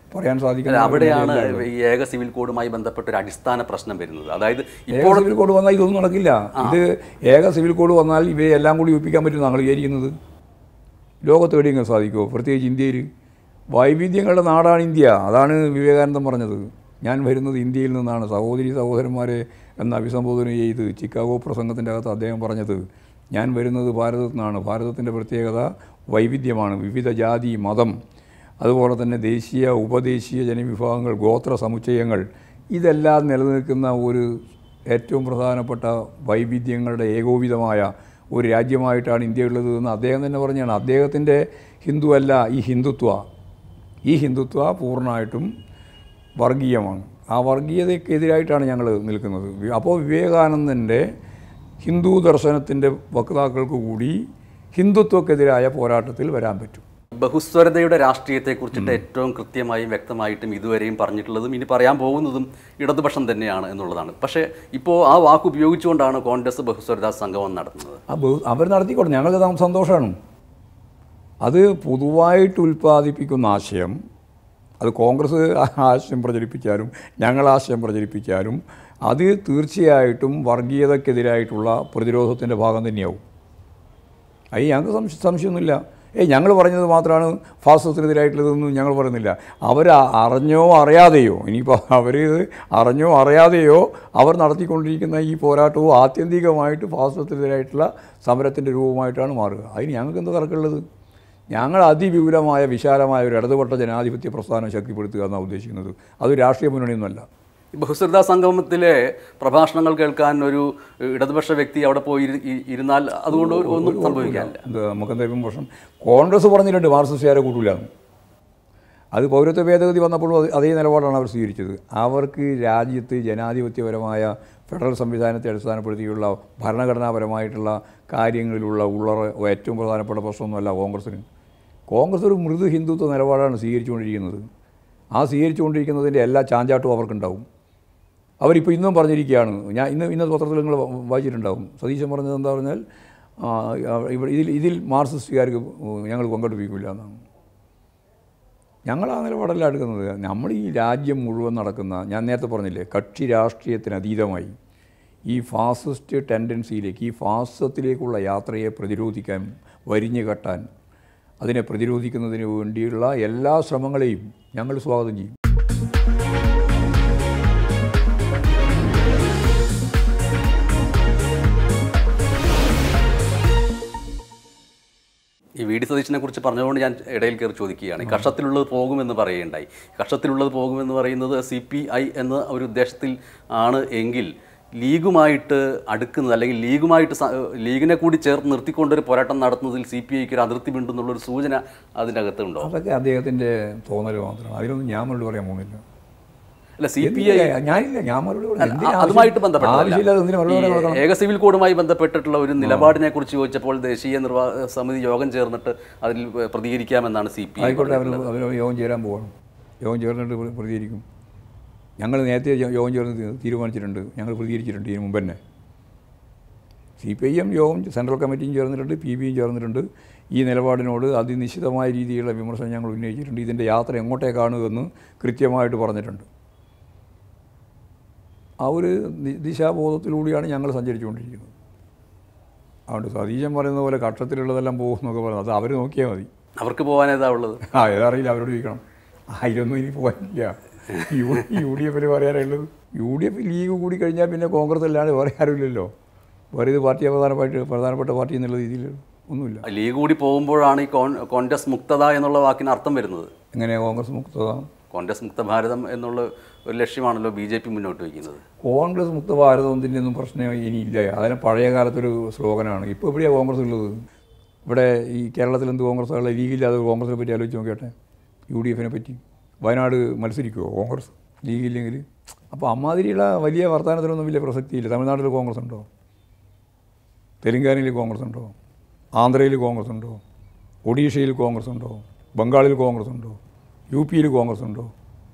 പറയാൻ അല്ല, സാധിക്കില്ല അവിടെയാണ് ഈ ഏക സിവിൽ കോഡുമായി ബന്ധപ്പെട്ട ഒരു അടിസ്ഥാന പ്രശ്നം വരുന്നത് അതായത് ഏക ഇപ്പോൾ സിവിൽ കോഡ് വന്നാൽ ഇതൊന്നും നടക്കില്ല ഇത് ഏക സിവിൽ കോഡ് വന്നാൽ ഇവയെ എല്ലാം കൂടി ഒപ്പിക്കാൻ പറ്റും ഞങ്ങൾ വിചാരിക്കുന്നത് ലോകത്ത് എവിടെയെങ്കിലും സാധിക്കുമോ പ്രത്യേകിച്ച് ഇന്ത്യയിൽ വൈവിധ്യങ്ങളുടെ നാടാണ് ഇന്ത്യ അതാണ് വിവേകാനന്ദൻ പറഞ്ഞത് ഞാൻ വരുന്നത് ഇന്ത്യയിൽ നിന്നാണ് സഹോദരി സഹോദരന്മാരെ എന്ന അഭിസംബോധന ചെയ്ത് ചിക്കാഗോ പ്രസംഗത്തിൻ്റെ അകത്ത് അദ്ദേഹം പറഞ്ഞത് ഞാൻ വരുന്നത് ഭാരതത്തിൽ നിന്നാണ് ഭാരതത്തിൻ്റെ പ്രത്യേകത വൈവിധ്യമാണ് വിവിധ ജാതി മതം അതുപോലെ തന്നെ ദേശീയ ഉപദേശീയ ജനവിഭാഗങ്ങൾ ഗോത്ര സമുച്ചയങ്ങൾ ഇതെല്ലാം നിലനിൽക്കുന്ന ഒരു ഏറ്റവും പ്രധാനപ്പെട്ട വൈവിധ്യങ്ങളുടെ ഏകോപിതമായ ഒരു രാജ്യമായിട്ടാണ് ഇന്ത്യ ഉള്ളത് എന്ന് അദ്ദേഹം തന്നെ പറഞ്ഞാണ് അദ്ദേഹത്തിൻ്റെ ഹിന്ദു അല്ല ഈ ഹിന്ദുത്വ ഈ ഹിന്ദുത്വ പൂർണ്ണമായിട്ടും വർഗീയമാണ് ആ വർഗീയതയ്ക്കെതിരായിട്ടാണ് ഞങ്ങൾ നിൽക്കുന്നത് വി- അപ്പോൾ വിവേകാനന്ദൻ്റെ ഹിന്ദു ദർശനത്തിൻ്റെ വക്താക്കൾക്ക് കൂടി ഹിന്ദുത്വക്കെതിരായ പോരാട്ടത്തിൽ വരാൻ പറ്റും ബഹുസ്വരതയുടെ രാഷ്ട്രീയത്തെ കുറിച്ചിട്ട് ഏറ്റവും കൃത്യമായും വ്യക്തമായിട്ടും ഇതുവരെയും പറഞ്ഞിട്ടുള്ളതും ഇനി പറയാൻ പോകുന്നതും ഇടതുപക്ഷം തന്നെയാണ് എന്നുള്ളതാണ് പക്ഷേ ഇപ്പോൾ ആ വാക്ക് ഉപയോഗിച്ചുകൊണ്ടാണ് കോൺഗ്രസ് ബഹുസ്വരതാ സംഗമം നടത്തുന്നത് ആ ബഹു- അവർ നടത്തിക്കോട്ടെ ഞങ്ങൾക്ക് ത- സന്തോഷമാണ് അത് പൊതുവായിട്ട് ഉൽപ്പാദിപ്പിക്കുന്ന ആശയം അത് കോൺഗ്രസ് ആശയം പ്രചരിപ്പിച്ചാലും ഞങ്ങൾ ആശയം പ്രചരിപ്പിച്ചാലും അത് തീർച്ചയായിട്ടും വർഗീയതക്കെതിരായിട്ടുള്ള പ്രതിരോധത്തിൻ്റെ ഭാഗം തന്നെയാവും അത് ഞങ്ങൾക്ക് സംശ സംശയമൊന്നുമില്ല ഏയ് ഞങ്ങൾ പറഞ്ഞത് മാത്രമാണ് ഫാസിസത്തിനെതിരായിട്ടുള്ളതെന്നും ഞങ്ങൾ പറയുന്നില്ല അവർ അറിഞ്ഞോ അറിയാതെയോ ഇനിയിപ്പോൾ അവർ അറിഞ്ഞോ അറിയാതെയോ അവർ നടത്തിക്കൊണ്ടിരിക്കുന്ന ഈ പോരാട്ടവും ആത്യന്തികമായിട്ട് ഫാസിസത്തിനെതിരായിട്ടുള്ള സമരത്തിൻ്റെ രൂപമായിട്ടാണ് മാറുക അതിന് ഞങ്ങൾക്ക് എന്താ തർക്കമുള്ളത് ഞങ്ങൾ അതിവിപുലമായ വിശാലമായ ഒരു ഇടതുപെട്ട ജനാധിപത്യ പ്രസ്ഥാനം ശക്തിപ്പെടുത്തുക എന്നാണ് ഉദ്ദേശിക്കുന്നത് അത് രാഷ്ട്രീയ മുന്നണിയൊന്നുമല്ല ഈ ബഹുസ്വരതാ സംഗമത്തിലെ പ്രഭാഷണങ്ങൾ കേൾക്കാൻ ഒരു ഇടതുപക്ഷ വ്യക്തി അവിടെ പോയി ഇരു- ഇ- ഇരുന്നാൽ അതുകൊണ്ട് ഒരു- ഒന്നും സംഭവിക്കാനില്ല എന്താ നമുക്കെന്താ ഇപ്പം പ്രശ്നം കോൺഗ്രസ് പറഞ്ഞിട്ടുണ്ട് മാർക്സിസ്റ്റുകാരെ കൂട്ടില്ല അത് പൗരത്വ ഭേദഗതി വന്നപ്പോഴും അത് അതേ നിലപാടാണ് അവർ സ്വീകരിച്ചത് അവർക്ക് രാജ്യത്ത് ജനാധിപത്യപരമായ ഫെഡറൽ സംവിധാനത്തെ അടിസ്ഥാനപ്പെടുത്തിയുള്ള ഭരണഘടനാപരമായിട്ടുള്ള കാര്യങ്ങളിലുള്ള ഉള്ള ഏറ്റവും പ്രധാനപ്പെട്ട പ്രശ്നമൊന്നുമല്ല കോൺഗ്രസ്സിന് കോൺഗ്രസ് ഒരു മൃദു ഹിന്ദുത്വ നിലപാടാണ് സ്വീകരിച്ചുകൊണ്ടിരിക്കുന്നത് ആ സ്വീകരിച്ചുകൊണ്ടിരിക്കുന്നതിൻ്റെ എല്ലാ ചാഞ്ചാട്ടവും അവർക്കുണ്ടാവും അവരിപ്പോൾ ഇന്നും പറഞ്ഞിരിക്കുകയാണ് ഞാൻ ഇന്ന് ഇന്നത്തെ പത്രത്തിൽ നിങ്ങൾ വായിച്ചിട്ടുണ്ടാവും സതീശൻ പറഞ്ഞത് എന്താ പറഞ്ഞാൽ ആ, ഇവിടെ ഇതിൽ ഇതിൽ മാർക്സിസ്റ്റുകാർക്ക് ഞങ്ങൾ പങ്കെടുപ്പിക്കില്ല എന്നാണ് ഞങ്ങൾ ആ നിലപാടല്ല എടുക്കുന്നത് നമ്മൾ ഈ രാജ്യം മുഴുവൻ നടക്കുന്ന ഞാൻ നേരത്തെ പറഞ്ഞില്ലേ കക്ഷി രാഷ്ട്രീയത്തിന് അതീതമായി ഈ ഫാസിസ്റ്റ് ടെൻഡൻസിയിലേക്ക് ഈ ഫാസിസത്തിലേക്കുള്ള യാത്രയെ പ്രതിരോധിക്കാൻ വരിഞ്ഞു കെട്ടാൻ അതിനെ പ്രതിരോധിക്കുന്നതിന് വേണ്ടിയുള്ള എല്ലാ ശ്രമങ്ങളെയും ഞങ്ങൾ സ്വാഗതം ചെയ്യും ഈ വി ഡി സതീശനെ കുറിച്ച് പറഞ്ഞതുകൊണ്ട് ഞാൻ ഇടയിൽ കയറി ചോദിക്കുകയാണ് ഈ കക്ഷത്തിലുള്ളത് പോകുമെന്ന് പറയുകയുണ്ടായി കക്ഷത്തിലുള്ളത് പോകുമെന്ന് പറയുന്നത് സി പി ഐ എന്ന ഒരു ഉദ്ദേശത്തിൽ ആണ് എങ്കിൽ ലീഗുമായിട്ട് അടുക്കുന്നത് അല്ലെങ്കിൽ ലീഗുമായിട്ട് സ- ലീഗിനെ കൂടി ചേർത്ത് നിർത്തിക്കൊണ്ടൊരു പോരാട്ടം നടത്തുന്നതിൽ സി പി ഐക്ക് ഒരു അതിർത്തി ഉണ്ടെന്നുള്ളൊരു സൂചന അതിൻ്റെ അകത്തുണ്ടോ അതൊക്കെ അദ്ദേഹത്തിൻ്റെ തോന്നൽ മാത്രമാണ് അതിലൊന്നും ഞാൻ മറുപടി പറയാൻ പോകുന്നില്ല അല്ല സി പി ഐ എന്തിനാ? ഞാനില്ല ഞാൻ മറുപടി പറയാം. എന്തിനാ ആവശ്യം- അതുമായിട്ട് ബന്ധപ്പെട്ടതല്ല. ആവശ്യമില്ലാതെ എന്തിനാ മറുപടി ഈ കൊടുക്കണം ഏക സിവിൽ കോഡുമായി ബന്ധപ്പെട്ടിട്ടുള്ള ഒരു നിലപാടിനെ കുറിച്ച് ചോദിച്ചപ്പോൾ ദേശീയ നിർവാഹക സമിതി യോഗം ചേർന്നിട്ട് അതിൽ പ്രതികരിക്കാമെന്നാണ് സി പി ഐ ആയിക്കോട്ടെ അവർ അവർ യോഗം ചേരാൻ പോകണം യോഗം ചേർന്നിട്ട് പ്ര- പ്രതികരിക്കും ഞങ്ങൾ നേരത്തെ യോ- യോഗം ചേർന്ന് തീ- തീരുമാനിച്ചിട്ടുണ്ട് ഞങ്ങൾ പ്രതികരിച്ചിട്ടുണ്ട് ഇതിന് മുമ്പ് തന്നെ സി പി ഐ എം യോഗം സെൻട്രൽ കമ്മിറ്റിയും ചേർന്നിട്ടുണ്ട് പി ബിയും ചേർന്നിട്ടുണ്ട് ഈ നിലപാടിനോട് അതിനിശ്ചിതമായ രീതിയിലുള്ള വിമർശനം ഞങ്ങൾ ഉന്നയിച്ചിട്ടുണ്ട് ഇതിൻ്റെ യാത്ര എങ്ങോട്ടേക്കാണ് എന്ന് കൃത്യമായിട്ട് പറഞ്ഞിട്ടുണ്ട് ആ ഒരു ദി- ദിശാബോധത്തിലൂടെയാണ് ഞങ്ങൾ സഞ്ചരിച്ചുകൊണ്ടിരിക്കുന്നത് അതുകൊണ്ട് സതീശൻ പറയുന്ന പോലെ കക്ഷത്തിലുള്ളതെല്ലാം പോകും എന്നൊക്കെ പറയുന്നത് അത് അവർ നോക്കിയാൽ മതി അവർക്ക് പോകാൻ ഏതാ ഉള്ളത് ആ ഏതറിയില്ല അവരോട് ചോദിക്കണം അതിലൊന്നും ഇനി പോകാനില്ല യു യു ഡി എഫിൽ പറയാനുള്ളത് യു ഡി എഫ് ലീഗ് കൂടി കഴിഞ്ഞാൽ പിന്നെ കോൺഗ്രസ് അല്ലാതെ വേറെ ആരുമില്ലല്ലോ വേറെ ഇത് പാർട്ടി പ്രധാനമായിട്ട് പ്രധാനപ്പെട്ട പാർട്ടി എന്നുള്ള രീതിയിൽ ഒന്നുമില്ല ലീഗ് കൂടി പോകുമ്പോഴാണ് ഈ കോൺ കോൺഗ്രസ് മുക്തത എന്നുള്ള വാക്കിന് അർത്ഥം വരുന്നത് എങ്ങനെ കോൺഗ്രസ് മുക്തത കോൺഗ്രസ് മുക്ത ഭാരതം എന്നുള്ള ഒരു ലക്ഷ്യമാണല്ലോ ബി ജെ പി മുന്നോട്ട് വയ്ക്കുന്നത് കോൺഗ്രസ് മുക്ത ഭാരതത്തിൻ്റെ ഒന്നും പ്രശ്നം ഇനിയില്ല അതിന് പഴയ കാലത്തൊരു സ്ലോഗനാണ് ഇപ്പോൾ എവിടെയാണ് കോൺഗ്രസ് ഉള്ളത് ഇവിടെ ഈ കേരളത്തിൽ എന്ത് കോൺഗ്രസ് ഉള്ള ലീഗില്ലാതെ കോൺഗ്രസിനെ പറ്റി ആലോചിച്ച് നോക്കിയാട്ടെ യു ഡി എഫിനെ പറ്റി വയനാട് മത്സരിക്കുമോ കോൺഗ്രസ് ലീഗില്ലെങ്കിൽ അപ്പോൾ അമ്മാതിരിയുള്ള വലിയ വർത്തമാനത്തിനൊന്നും വലിയ പ്രസക്തിയില്ല തമിഴ്നാട്ടിൽ കോൺഗ്രസ് ഉണ്ടോ തെലുങ്കാനയിൽ കോൺഗ്രസ് ഉണ്ടോ ആന്ധ്രയിൽ കോൺഗ്രസ് ഉണ്ടോ ഒഡീഷയിൽ കോൺഗ്രസ് ഉണ്ടോ ബംഗാളിൽ കോൺഗ്രസ് ഉണ്ടോ യു പിയിൽ കോൺഗ്രസ് ഉണ്ടോ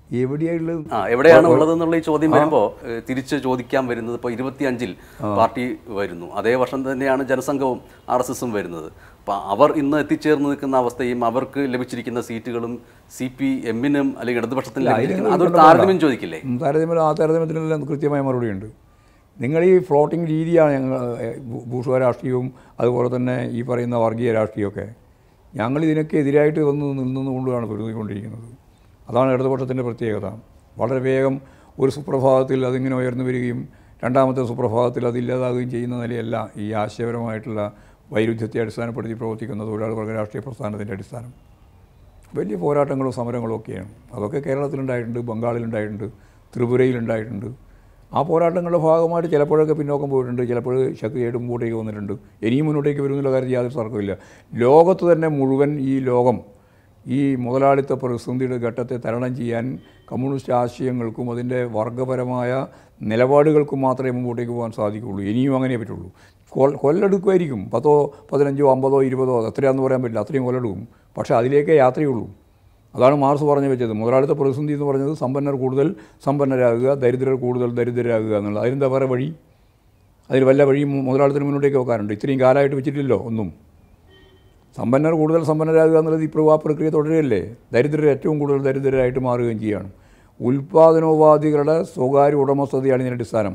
എവിടെയുള്ളത് ആ എവിടെയാണ് ഉള്ളത് എന്നുള്ള ഈ ചോദ്യം വരുമ്പോൾ തിരിച്ച് ചോദിക്കാൻ വരുന്നത് ഇപ്പോൾ ഇരുപത്തിയഞ്ചിൽ പാർട്ടി വരുന്നു അതേ വർഷം തന്നെയാണ് ജനസംഘവും ആർ എസ് എസും വരുന്നത് അപ്പം അവർ ഇന്ന് എത്തിച്ചേർന്ന് നിൽക്കുന്ന അവസ്ഥയും അവർക്ക് ലഭിച്ചിരിക്കുന്ന സീറ്റുകളും സി പി എമ്മിനും അല്ലെങ്കിൽ ഇടതുപക്ഷത്തിനും ലഭിച്ചിരിക്കുന്ന അതൊരു താരതമ്യം ചോദിക്കില്ലേ ഉം, താരതമ്യം ആ താരതമ്യത്തിനെല്ലാം കൃത്യമായ മറുപടിയുണ്ട് നിങ്ങൾ ഈ ഫ്ലോട്ടിംഗ് രീതിയാണ് ഞങ്ങൾ ഭൂഷ രാഷ്ട്രീയവും അതുപോലെ തന്നെ ഈ പറയുന്ന വർഗീയ രാഷ്ട്രീയമൊക്കെ ഞങ്ങൾ ഇതിനൊക്കെ എതിരായിട്ട് വന്ന് നിന്നുകൊണ്ടാണ് പൊരുതിക്കൊണ്ടിരിക്കുന്നത് അതാണ് ഇടതുപക്ഷത്തിൻ്റെ പ്രത്യേകത വളരെ വേഗം ഒരു സുപ്രഭാതത്തിൽ അതിങ്ങനെ ഉയർന്നു വരികയും രണ്ടാമത്തെ സുപ്രഭാതത്തിൽ അതില്ലാതാകുകയും ചെയ്യുന്ന നിലയല്ല ഈ ആശയപരമായിട്ടുള്ള വൈരുദ്ധ്യത്തെ അടിസ്ഥാനപ്പെടുത്തി പ്രവർത്തിക്കുന്ന തൊഴിലാളി വർഗ രാഷ്ട്രീയ പ്രസ്ഥാനത്തിൻ്റെ അടിസ്ഥാനം വലിയ പോരാട്ടങ്ങളും സമരങ്ങളും ഒക്കെയാണ് അതൊക്കെ കേരളത്തിലുണ്ടായിട്ടുണ്ട് ബംഗാളിലുണ്ടായിട്ടുണ്ട് ത്രിപുരയിലുണ്ടായിട്ടുണ്ട് ആ പോരാട്ടങ്ങളുടെ ഭാഗമായിട്ട് ചിലപ്പോഴൊക്കെ പിന്നോക്കം പോയിട്ടുണ്ട് ചിലപ്പോൾ ശക്തിയായിട്ട് മുമ്പോട്ടേക്ക് വന്നിട്ടുണ്ട് ഇനിയും മുന്നോട്ടേക്ക് വരുന്നുള്ള കാര്യത്തിൽ യാതൊരു തർക്കമില്ല ലോകത്ത് തന്നെ മുഴുവൻ ഈ ലോകം ഈ മുതലാളിത്ത പ്രതിസന്ധിയുടെ ഘട്ടത്തെ തരണം ചെയ്യാൻ കമ്മ്യൂണിസ്റ്റ് ആശയങ്ങൾക്കും അതിൻ്റെ വർഗപരമായ നിലപാടുകൾക്കും മാത്രമേ മുമ്പോട്ടേക്ക് പോകാൻ സാധിക്കുകയുള്ളൂ ഇനിയും അങ്ങനെ പറ്റുള്ളൂ കൊൽ കൊല്ലെടുക്കുമായിരിക്കും പത്തോ പതിനഞ്ചോ അമ്പതോ ഇരുപതോ എത്രയാണെന്ന് പറയാൻ പറ്റില്ല അത്രയും കൊല്ലെടുക്കും പക്ഷേ അതിലേക്കേ യാത്രയുള്ളൂ അതാണ് മാർസ് പറഞ്ഞു വെച്ചത് മുതലാളിത്ത പ്രതിസന്ധി എന്ന് പറഞ്ഞത് സമ്പന്നർ കൂടുതൽ സമ്പന്നരാകുക ദരിദ്രർ കൂടുതൽ ദരിദ്രരാകുക എന്നുള്ളത് അതിനെന്താ വേറെ വഴി അതിന് വല്ല വഴിയും മുതലാളിത്തത്തിന് മുന്നോട്ടേക്ക് വെക്കാറുണ്ട് ഇത്രയും കാലമായിട്ട് വെച്ചിട്ടില്ലല്ലോ ഒന്നും സമ്പന്നർ കൂടുതൽ സമ്പന്നരാകുക എന്നുള്ളത് ഇപ്പോൾ ആ പ്രക്രിയ തുടരുകയല്ലേ ദരിദ്രർ ഏറ്റവും കൂടുതൽ ദരിദ്രരായിട്ട് മാറുകയും ചെയ്യുകയാണ് ഉൽപ്പാദനോപാധികളുടെ സ്വകാര്യ ഉടമസ്ഥതയാണ് ഇതിൻ്റെ അടിസ്ഥാനം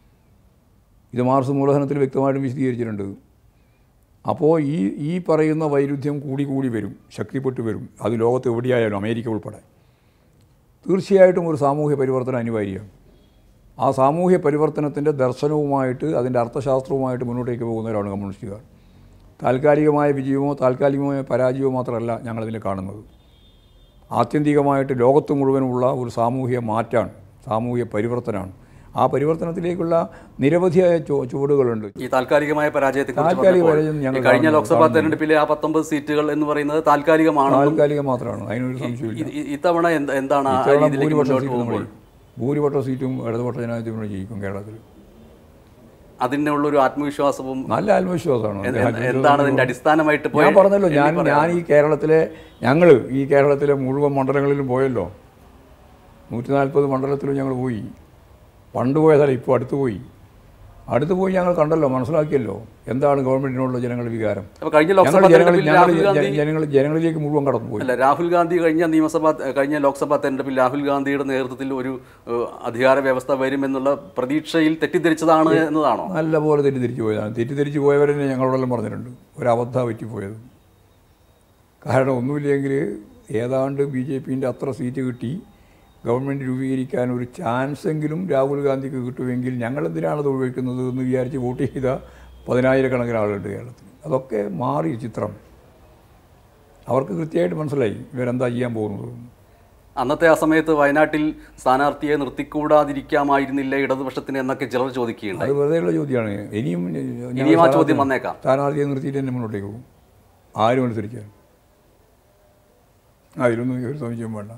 ഇത് മാർസ് മൂലധനത്തിൽ വ്യക്തമായിട്ടും വിശദീകരിച്ചിട്ടുണ്ട് അപ്പോൾ ഈ ഈ പറയുന്ന വൈരുദ്ധ്യം കൂടി കൂടി വരും ശക്തിപ്പെട്ടു വരും അത് ലോകത്ത് എവിടെയായാലും അമേരിക്ക ഉൾപ്പെടെ തീർച്ചയായിട്ടും ഒരു സാമൂഹ്യ പരിവർത്തനം അനിവാര്യമാണ് ആ സാമൂഹ്യ പരിവർത്തനത്തിൻ്റെ ദർശനവുമായിട്ട് അതിൻ്റെ അർത്ഥശാസ്ത്രവുമായിട്ട് മുന്നോട്ടേക്ക് പോകുന്നവരാണ് കമ്മ്യൂണിസ്റ്റുകാർ താൽക്കാലികമായ വിജയമോ താൽക്കാലികമായ പരാജയമോ മാത്രമല്ല ഞങ്ങളതിൽ കാണുന്നത് ആത്യന്തികമായിട്ട് ലോകത്ത് മുഴുവനുമുള്ള ഒരു സാമൂഹ്യ മാറ്റാണ് സാമൂഹ്യ പരിവർത്തനമാണ് ആ പരിവർത്തനത്തിലേക്കുള്ള നിരവധിയായ ചു- ചുവടുകളുണ്ട് ഈ താൽക്കാലികമായ പരാജയത്തെ താൽക്കാലിക പരാജയം ഞങ്ങൾ കഴിഞ്ഞ ലോക്സഭാ തെരഞ്ഞെടുപ്പിലെ ആ പത്തൊമ്പത് സീറ്റുകൾ എന്ന് പറയുന്നത് താൽക്കാലികമാണെന്നും താൽക്കാലികം മാത്രമാണ് അതിനൊരു സംശയമില്ല ഇ- ഇ- ഇത്തവണ എന്ത്- എന്താണ് ആ ഇത്തവണ രീതിയിലേക്ക് ഭൂരിപക്ഷം മുന്നോട്ട് സീറ്റും പോകുമ്പോൾ നമ്മൾ ഭൂരിപക്ഷ സീറ്റും ഇടതുപക്ഷ ജനാധിപത്യ മുന്നണി ജയിക്കും കേരളത്തിൽ അതിനുള്ളൊരു ആത്മവിശ്വാസവും നല്ല ആത്മവിശ്വാസമാണ് എന്ത്- എന്ത്- എന്താണ് അതിന്റെ അടിസ്ഥാനമായിട്ട് ഞാൻ പോയ- പറഞ്ഞല്ലോ ഞാൻ ഞാൻ ഈ കേരളത്തിലെ ഞങ്ങൾ ഈ കേരളത്തിലെ മുഴുവൻ മണ്ഡലങ്ങളിലും പോയല്ലോ നൂറ്റി നാൽപ്പത് മണ്ഡലത്തിലും ഞങ്ങൾ പോയി പണ്ട് പോയതല്ല ഇപ്പോൾ അടുത്ത് പോയി അടുത്ത് പോയി ഞങ്ങൾ കണ്ടല്ലോ മനസ്സിലാക്കിയല്ലോ എന്താണ് ഗവൺമെൻറ്റിനോടുള്ള ജനങ്ങളുടെ വികാരം അപ്പൊ കഴിഞ്ഞ ഞങ്ങൾ ലോക്സഭാ ജനങ്ങൾ തെരഞ്ഞെടുപ്പിൽ ഞങ്ങൾ രാഹുൽ ഗാന്ധി ജനങ്ങൾ ജനങ്ങളിലേക്ക് മുഴുവൻ കടന്നു പോയി അല്ല രാഹുൽ ഗാന്ധി കഴിഞ്ഞ നിയമസഭാ കഴിഞ്ഞ ലോക്സഭാ തെരഞ്ഞെടുപ്പിൽ രാഹുൽ ഗാന്ധിയുടെ നേതൃത്വത്തിൽ ഒരു ഏഹ്, അധികാര വ്യവസ്ഥ വരുമെന്നുള്ള പ്രതീക്ഷയിൽ തെറ്റിദ്ധരിച്ചതാണ് എന്നതാണോ നല്ലപോലെ തെറ്റിദ്ധരിച്ചു പോയതാണ് തെറ്റിദ്ധരിച്ചു പോയവരെന്നെ ഞങ്ങളോടെല്ലാം പറഞ്ഞിട്ടുണ്ട് ഒരു അബദ്ധ പറ്റിപ്പോയത് കാരണം ഒന്നുമില്ലെങ്കിൽ ഏതാണ്ട് ബി ജെ പിൻ്റെ അത്ര സീറ്റ് കിട്ടി ഗവൺമെൻറ് രൂപീകരിക്കാൻ ഒരു ചാൻസ് എങ്കിലും രാഹുൽ ഗാന്ധിക്ക് കിട്ടുമെങ്കിൽ ഞങ്ങളെന്തിനാണ് അത് ഉപയോഗിക്കുന്നത് എന്ന് വിചാരിച്ച് വോട്ട് ചെയ്ത പതിനായിരക്കണക്കിന് ആളുകളുണ്ട് കേരളത്തിൽ അതൊക്കെ മാറി ചിത്രം അവർക്ക് കൃത്യമായിട്ട് മനസ്സിലായി ഇവരെന്താ ചെയ്യാൻ പോകുന്നത് അന്നത്തെ ആ സമയത്ത് വയനാട്ടിൽ സ്ഥാനാർത്ഥിയെ നിർത്തിക്കൂടാതിരിക്കാമായിരുന്നില്ല ഇടതുപക്ഷത്തിന് എന്നൊക്കെ ചിലർ ചോദിക്കുകയുണ്ടായി അത് വെറുതെയുള്ള ചോദ്യമാണ് ഇനിയും ഞങ്ങൾ ഇനിയും ആ ചോദ്യം സ്ഥാനാർത്ഥി- വന്നേക്കാം സ്ഥാനാർത്ഥിയെ നിർത്തിയിട്ട് തന്നെ മുന്നോട്ടേക്ക് പോകും ആരും അനുസരിക്കാൻ അതിലൊന്നും ഒരു സംശയം വേണ്ട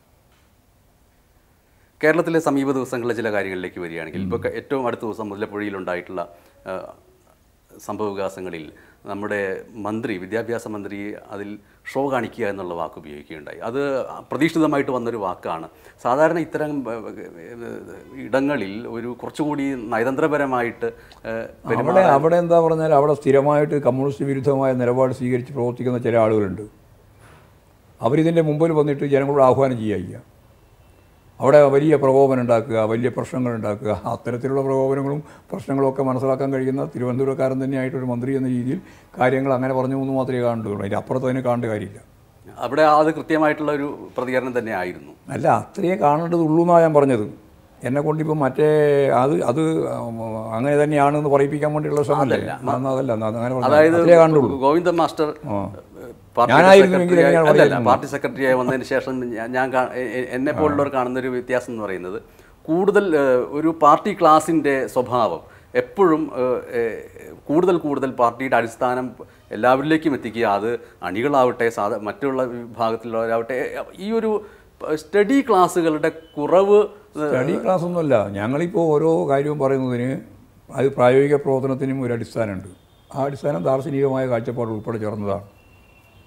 കേരളത്തിലെ സമീപ ദിവസങ്ങളിലെ ചില കാര്യങ്ങളിലേക്ക് വരികയാണെങ്കിൽ ഇപ്പോൾ ഏറ്റവും അടുത്ത ദിവസം മുല്ലപ്പുഴയിലുണ്ടായിട്ടുള്ള ആ, സംഭവവികാസങ്ങളിൽ നമ്മുടെ മന്ത്രി വിദ്യാഭ്യാസ മന്ത്രി അതിൽ ഷോ കാണിക്കുക എന്നുള്ള വാക്ക് ഉപയോഗിക്കുകയുണ്ടായി അത് പ്രതീക്ഷിതമായിട്ട് വന്നൊരു വാക്കാണ് സാധാരണ ഇത്തരം ആ, ഇടങ്ങളിൽ ഒരു കുറച്ചുകൂടി നയതന്ത്രപരമായിട്ട് ആ, അവിടെ അവിടെ എന്താ പറഞ്ഞാൽ അവിടെ സ്ഥിരമായിട്ട് കമ്മ്യൂണിസ്റ്റ് വിരുദ്ധമായ നിലപാട് സ്വീകരിച്ച് പ്രവർത്തിക്കുന്ന ചില ആളുകളുണ്ട് അവരിതിൻ്റെ മുമ്പിൽ വന്നിട്ട് ജനങ്ങളോട് ആഹ്വാനം ചെയ്യുക അവിടെ വലിയ പ്രകോപനം ഉണ്ടാക്കുക വലിയ പ്രശ്നങ്ങൾ ഉണ്ടാക്കുക അത്തരത്തിലുള്ള പ്രകോപനങ്ങളും പ്രശ്നങ്ങളും ഒക്കെ മനസ്സിലാക്കാൻ കഴിയുന്ന തിരുവനന്തപുരക്കാരൻ തന്നെയായിട്ടൊരു മന്ത്രി എന്ന രീതിയിൽ കാര്യങ്ങൾ അങ്ങനെ പറഞ്ഞു എന്ന് മാത്രമേ കാണുന്നുള്ളൂ അതിൻ്റെ അപ്പുറത്ത് അതിനെ കാണേണ്ട കാര്യമില്ല അവിടെ അത് കൃത്യമായിട്ടുള്ള ഒരു പ്രതികരണം തന്നെ ആയിരുന്നു അല്ല അത്രയേ കാണേണ്ടതുള്ളൂ എന്നാണ് ഞാൻ പറഞ്ഞത് എന്നെ കൊണ്ടിപ്പോൾ മറ്റേ അത് അത് അങ്ങനെ തന്നെയാണെന്ന് പറയിപ്പിക്കാൻ വേണ്ടിയുള്ള ശ്രമമല്ലേ എന്നാ അതല്ല എന്നാ അങ്ങനെ പറഞ്ഞാൽ അതായത് അത്രയേ കാണുള്ളൂ ഗോവിന്ദൻ മാസ്റ്റർ ആ. പാർട്ടി ഞാനായിരുന്നുവെങ്കിൽ സെക്രട്ടറി എങ്ങനെയാണ് അല്ലല്ല പറയുന്നത്? പാർട്ടി സെക്രട്ടറിയായി വന്നതിന് ശേഷം ഞാൻ- ഞാൻ കാ- എ- എ- എന്നെ പോലുള്ളവർ കാണുന്ന ഒരു വ്യത്യാസം എന്ന് പറയുന്നത് കൂടുതൽ ഏഹ്, ഒരു പാർട്ടി ക്ലാസിൻ്റെ സ്വഭാവം എപ്പോഴും ഏഹ്, ഏഹ്, കൂടുതൽ കൂടുതൽ പാർട്ടിയുടെ അടിസ്ഥാനം എല്ലാവരിലേക്കും എത്തിക്കുക അത് അണികളാവട്ടെ സാധാ മറ്റുള്ള വിഭാഗത്തിലുള്ളവരാവട്ടെ ഈ ഒരു സ്റ്റഡി ക്ലാസ്സുകളുടെ കുറവ് ഏഹ്, സ്റ്റഡി ക്ലാസ് ഒന്നുമല്ല ഞങ്ങളിപ്പോൾ ഓരോ കാര്യവും പറയുന്നതിന് അത് പ്രായോഗിക പ്രവർത്തനത്തിനും ഒരു അടിസ്ഥാനമുണ്ട് ആ അടിസ്ഥാനം ദാർശനികമായ കാഴ്ചപ്പാട് ഉൾപ്പെടെ ചേർന്നതാണ്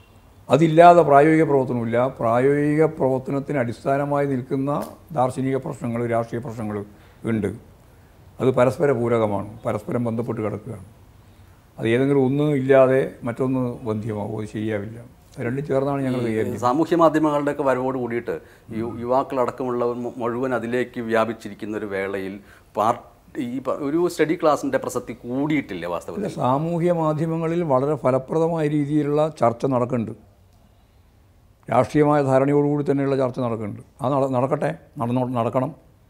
അതില്ലാതെ പ്രായോഗിക പ്രവർത്തനമില്ല പ്രായോഗിക പ്രവർത്തനത്തിന് അടിസ്ഥാനമായി നിൽക്കുന്ന ദാർശനിക പ്രശ്നങ്ങൾ രാഷ്ട്രീയ പ്രശ്നങ്ങൾ ഉണ്ട് അത് പരസ്പര പൂരകമാണ് പരസ്പരം ബന്ധപ്പെട്ട് കിടക്കുകയാണ് അത് ഏതെങ്കിലും ഒന്ന് ഇല്ലാതെ മറ്റൊന്ന് ബന്ധ്യമാവും അത് ശരിയാവില്ല അത് രണ്ടും ചേർന്നാണ് ഞങ്ങൾ കൈകാര്യം സാമൂഹ്യ മാധ്യമങ്ങളുടെയൊക്കെ വരവോട് കൂടിയിട്ട് യു യുവാക്കളടക്കമുള്ളവർ മു- മുഴുവൻ അതിലേക്ക് വ്യാപിച്ചിരിക്കുന്ന ഒരു വേളയിൽ പാർട്ടി ഈ പ- ഒരു സ്റ്റഡി ക്ലാസിൻ്റെ പ്രസക്തി കൂടിയിട്ടില്ല വാസ്തവത്തിൽ പിന്നെ സാമൂഹ്യ മാധ്യമങ്ങളിൽ വളരെ ഫലപ്രദമായ രീതിയിലുള്ള ചർച്ച നടക്കുന്നുണ്ട് രാഷ്ട്രീയമായ ധാരണയോടുകൂടി തന്നെയുള്ള ചർച്ച നടക്കുന്നുണ്ട് അത് നട നടക്കട്ടെ നടന്നോ നടക്കണം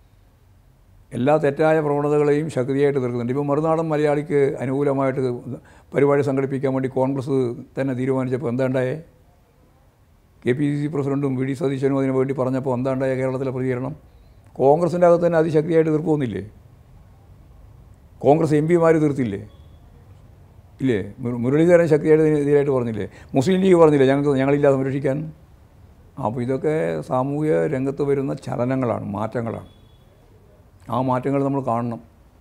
എല്ലാ തെറ്റായ പ്രവണതകളെയും ശക്തിയായിട്ട് തീർക്കുന്നുണ്ട് ഇപ്പോൾ മറുനാടൻ മലയാളിക്ക് അനുകൂലമായിട്ട് പരിപാടി സംഘടിപ്പിക്കാൻ വേണ്ടി കോൺഗ്രസ് തന്നെ തീരുമാനിച്ചപ്പോൾ എന്താ ഉണ്ടായേ കെ പി സി സി പ്രസിഡൻറ്റും വി ഡി സതീശനും അതിനു വേണ്ടി പറഞ്ഞപ്പോൾ എന്താ ഉണ്ടായ കേരളത്തിലെ പ്രതികരണം കോൺഗ്രസിൻ്റെ അകത്ത് തന്നെ അതിശക്തിയായിട്ട് തീർക്കുമെന്നില്ലേ കോൺഗ്രസ് എം പിമാർ തീർത്തില്ലേ ഇല്ലേ മു- മുരളീധരൻ ശക്തിയായിട്ട് ഇതിന് എതിരായിട്ട് പറഞ്ഞില്ലേ മുസ്ലിം ലീഗ് പറഞ്ഞില്ലേ ഞങ്ങൾക്ക് ഞങ്ങളില്ല സംരക്ഷിക്കാൻ അപ്പോൾ ഇതൊക്കെ സാമൂഹിക രംഗത്ത് വരുന്ന ചലനങ്ങളാണ് മാറ്റങ്ങളാണ് ആ മാറ്റങ്ങൾ നമ്മൾ കാണണം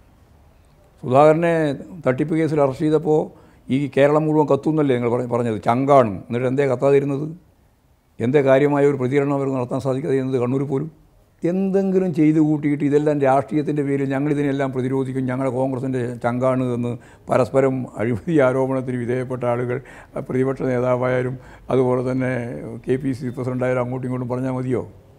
സുധാകരനെ തട്ടിപ്പ് കേസിൽ അറസ്റ്റ് ചെയ്തപ്പോൾ ഈ കേരളം മുഴുവൻ കത്തുന്നല്ലേ നിങ്ങൾ പറഞ്ഞ- പറഞ്ഞത് ചങ്കാണ് എന്നിട്ട് എന്തേ കത്താതിരുന്നത് എന്തേ കാര്യമായ ഒരു പ്രതികരണം അവർക്ക് നടത്താൻ സാധിക്കാതിരുന്നത് കണ്ണൂർ പോലും എന്തെങ്കിലും ചെയ്തു കൂട്ടിയിട്ട് ഇതെല്ലാം രാഷ്ട്രീയത്തിൻ്റെ പേരിൽ ഞങ്ങളിതിനെല്ലാം പ്രതിരോധിക്കും ഞങ്ങളുടെ കോൺഗ്രസിൻ്റെ ചങ്കാണ് എന്ന് പരസ്പരം അഴിമതി ആരോപണത്തിന് വിധേയപ്പെട്ട ആളുകൾ അഹ് പ്രതിപക്ഷ നേതാവായാലും അതുപോലെ തന്നെ കെ പി സി പ്രസിഡൻ്റായാലും അങ്ങോട്ടും ഇങ്ങോട്ടും പറഞ്ഞാൽ മതിയോ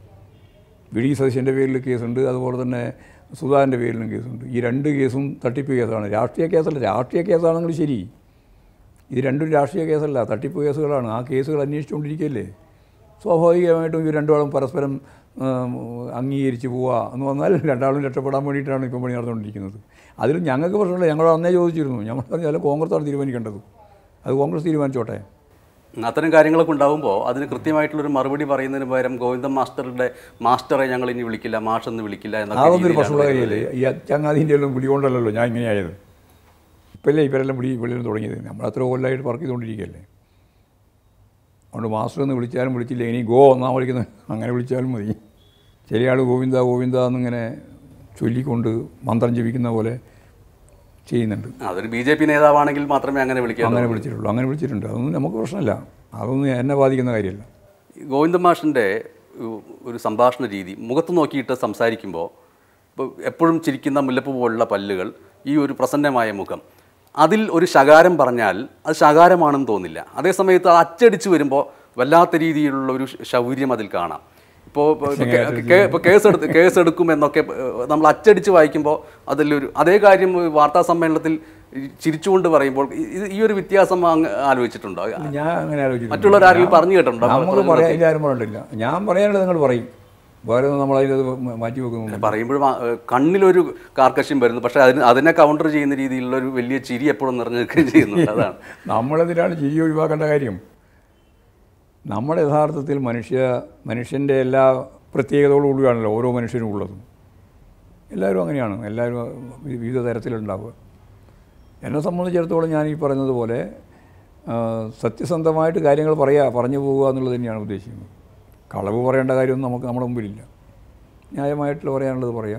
വി ഡി സതീശൻ്റെ പേരിൽ കേസുണ്ട് അതുപോലെ തന്നെ സുധാകരൻ്റെ പേരിലും കേസുണ്ട് ഈ രണ്ട് കേസും തട്ടിപ്പ് കേസാണ് രാഷ്ട്രീയ കേസല്ല രാഷ്ട്രീയ കേസാണെങ്കിൽ ശരി ഇത് രണ്ടും രാഷ്ട്രീയ കേസല്ല തട്ടിപ്പ് കേസുകളാണ് ആ കേസുകൾ അന്വേഷിച്ചുകൊണ്ടിരിക്കുകയല്ലേ സ്വാഭാവികമായിട്ടും ഇവർ രണ്ടാളും പരസ്പരം ഉം, അംഗീകരിച്ച് പോവുക എന്ന് വന്നാൽ രണ്ടാളും രക്ഷപ്പെടാൻ വേണ്ടിയിട്ടാണ് ഇപ്പം പണി നടന്നുകൊണ്ടിരിക്കുന്നത് അതിൽ ഞങ്ങൾക്ക് പ്രശ്നമില്ല ഞങ്ങൾ അന്നേ ചോദിച്ചിരുന്നു ഞങ്ങൾ പറഞ്ഞാൽ കോൺഗ്രസ്സാണ് തീരുമാനിക്കേണ്ടത് അത് കോൺഗ്രസ് തീരുമാനിച്ചോട്ടെ അത്തരം കാര്യങ്ങളൊക്കെ ഉണ്ടാകുമ്പോൾ അതിന് കൃത്യമായിട്ടുള്ളൊരു മറുപടി പറയുന്നതിന് പകരം ഗോവിന്ദൻ മാസ്റ്ററുടെ മാസ്റ്ററെ ഞങ്ങൾ ഇനി വിളിക്കില്ല മാഷ് എന്ന് വിളിക്കില്ല എന്നൊക്കെ അതൊന്നും ഒരു രീതിയിലാണ് പ്രശ്നമുള്ള കാര്യമല്ലേ ഈ ചങ്ങാതിൻ്റെ എല്ലാം പിടി കൊണ്ടല്ലോ ഞാൻ ഇങ്ങനെയായത് ഇപ്പല്ലേ ഇവരെല്ലാം പിടി വിളിയിൽ തുടങ്ങിയത് നമ്മളത്ര കൊല്ലമായിട്ട് വർക്ക് ചെയ്തുകൊണ്ടിരിക്കുകയല്ലേ അതുകൊണ്ട് മാസ്റ്റർ എന്ന് വിളിച്ചാലും വിളിച്ചില്ല ഇനി ഗോ എന്നാ വിളിക്കുന്നത് അങ്ങനെ വിളിച്ചാലും മതി ചില ആൾ ഗോവിന്ദ ഗോവിന്ദ എന്നിങ്ങനെ ചൊല്ലിക്കൊണ്ട് മന്ത്രം ജപിക്കുന്ന പോലെ ചെയ്യുന്നുണ്ട് അതൊരു ബി ജെ പി നേതാവാണെങ്കിൽ മാത്രമേ അങ്ങനെ വിളിക്കാവൂ അങ്ങനെ വിളിച്ചിട്ടുള്ളൂ അങ്ങനെ വിളിച്ചിട്ടുണ്ട് അതൊന്നും നമുക്ക് പ്രശ്നമില്ല അതൊന്നും എന്നെ ബാധിക്കുന്ന കാര്യമല്ല ഗോവിന്ദ മാഷിൻ്റെ ഒരു സംഭാഷണ രീതി മുഖത്ത് നോക്കിയിട്ട് സംസാരിക്കുമ്പോൾ ഇപ്പോൾ എപ്പോഴും ചിരിക്കുന്ന മുല്ലപ്പ് പോലുള്ള പല്ലുകൾ ഈ ഒരു പ്രസന്നമായ മുഖം അതിൽ ഒരു ശകാരം പറഞ്ഞാൽ അത് ശകാരമാണെന്ന് തോന്നില്ല അതേസമയത്ത് അത് അച്ചടിച്ച് വരുമ്പോൾ വല്ലാത്ത രീതിയിലുള്ള ഒരു ശൗര്യം അതിൽ കാണാം ഇപ്പോൾ ഇപ്പോൾ കേസെടുത്ത് കേസെടുക്കും എന്നൊക്കെ ഏഹ്, നമ്മൾ അച്ചടിച്ച് വായിക്കുമ്പോൾ അതിലൊരു അതേ കാര്യം വാർത്താ സമ്മേളനത്തിൽ ചിരിച്ചുകൊണ്ട് പറയുമ്പോൾ ഇത് ഈ ഒരു വ്യത്യാസം അങ്ങ് ആലോചിച്ചിട്ടുണ്ടോ ഞാൻ അങ്ങനെ ആലോചിച്ചു മറ്റുള്ളവർ ആരെങ്കിലും പറഞ്ഞു കേട്ടിട്ടുണ്ടോ നമ്മൾ പറയാൻ ഇല്ല ആരും പറഞ്ഞിട്ടില്ല ഞാൻ പറയാനുള്ളത് നിങ്ങൾ പറയും വേറെ ഒന്നും നമ്മളതിൽ മാറ്റി വെക്കുന്നു പറയുമ്പോഴും ആ, ഏഹ്, കണ്ണിലൊരു കാർക്കശ്യം വരുന്നു പക്ഷേ അതിന് അതിനെ കൗണ്ടർ ചെയ്യുന്ന രീതിയിലുള്ള ഒരു വലിയ ചിരി എപ്പോഴും നിറഞ്ഞു നിൽക്കുകയും ചെയ്യുന്നുണ്ട് അതാണ് നമ്മളെതിരാണ് ചിരി ഒഴിവാക്കേണ്ട കാര്യം നമ്മുടെ യഥാർത്ഥത്തിൽ മനുഷ്യ മനുഷ്യൻ്റെ എല്ലാ പ്രത്യേകതകളോടുകൂടിയാണല്ലോ ഓരോ മനുഷ്യനും ഉള്ളത് എല്ലാവരും അങ്ങനെയാണ് എല്ലാവരും വി- വിവിധ തരത്തിലുണ്ടാവുക എന്നെ സംബന്ധിച്ചിടത്തോളം ഞാൻ ഈ പറഞ്ഞതുപോലെ ആ, സത്യസന്ധമായിട്ട് കാര്യങ്ങൾ പറയുക പറഞ്ഞു പോവുക എന്നുള്ളത് തന്നെയാണ് ഉദ്ദേശിക്കുന്നത് കളവ് പറയേണ്ട കാര്യമൊന്നും നമുക്ക് നമ്മുടെ മുമ്പിലില്ല ന്യായമായിട്ട് പറയാനുള്ളത് പറയാം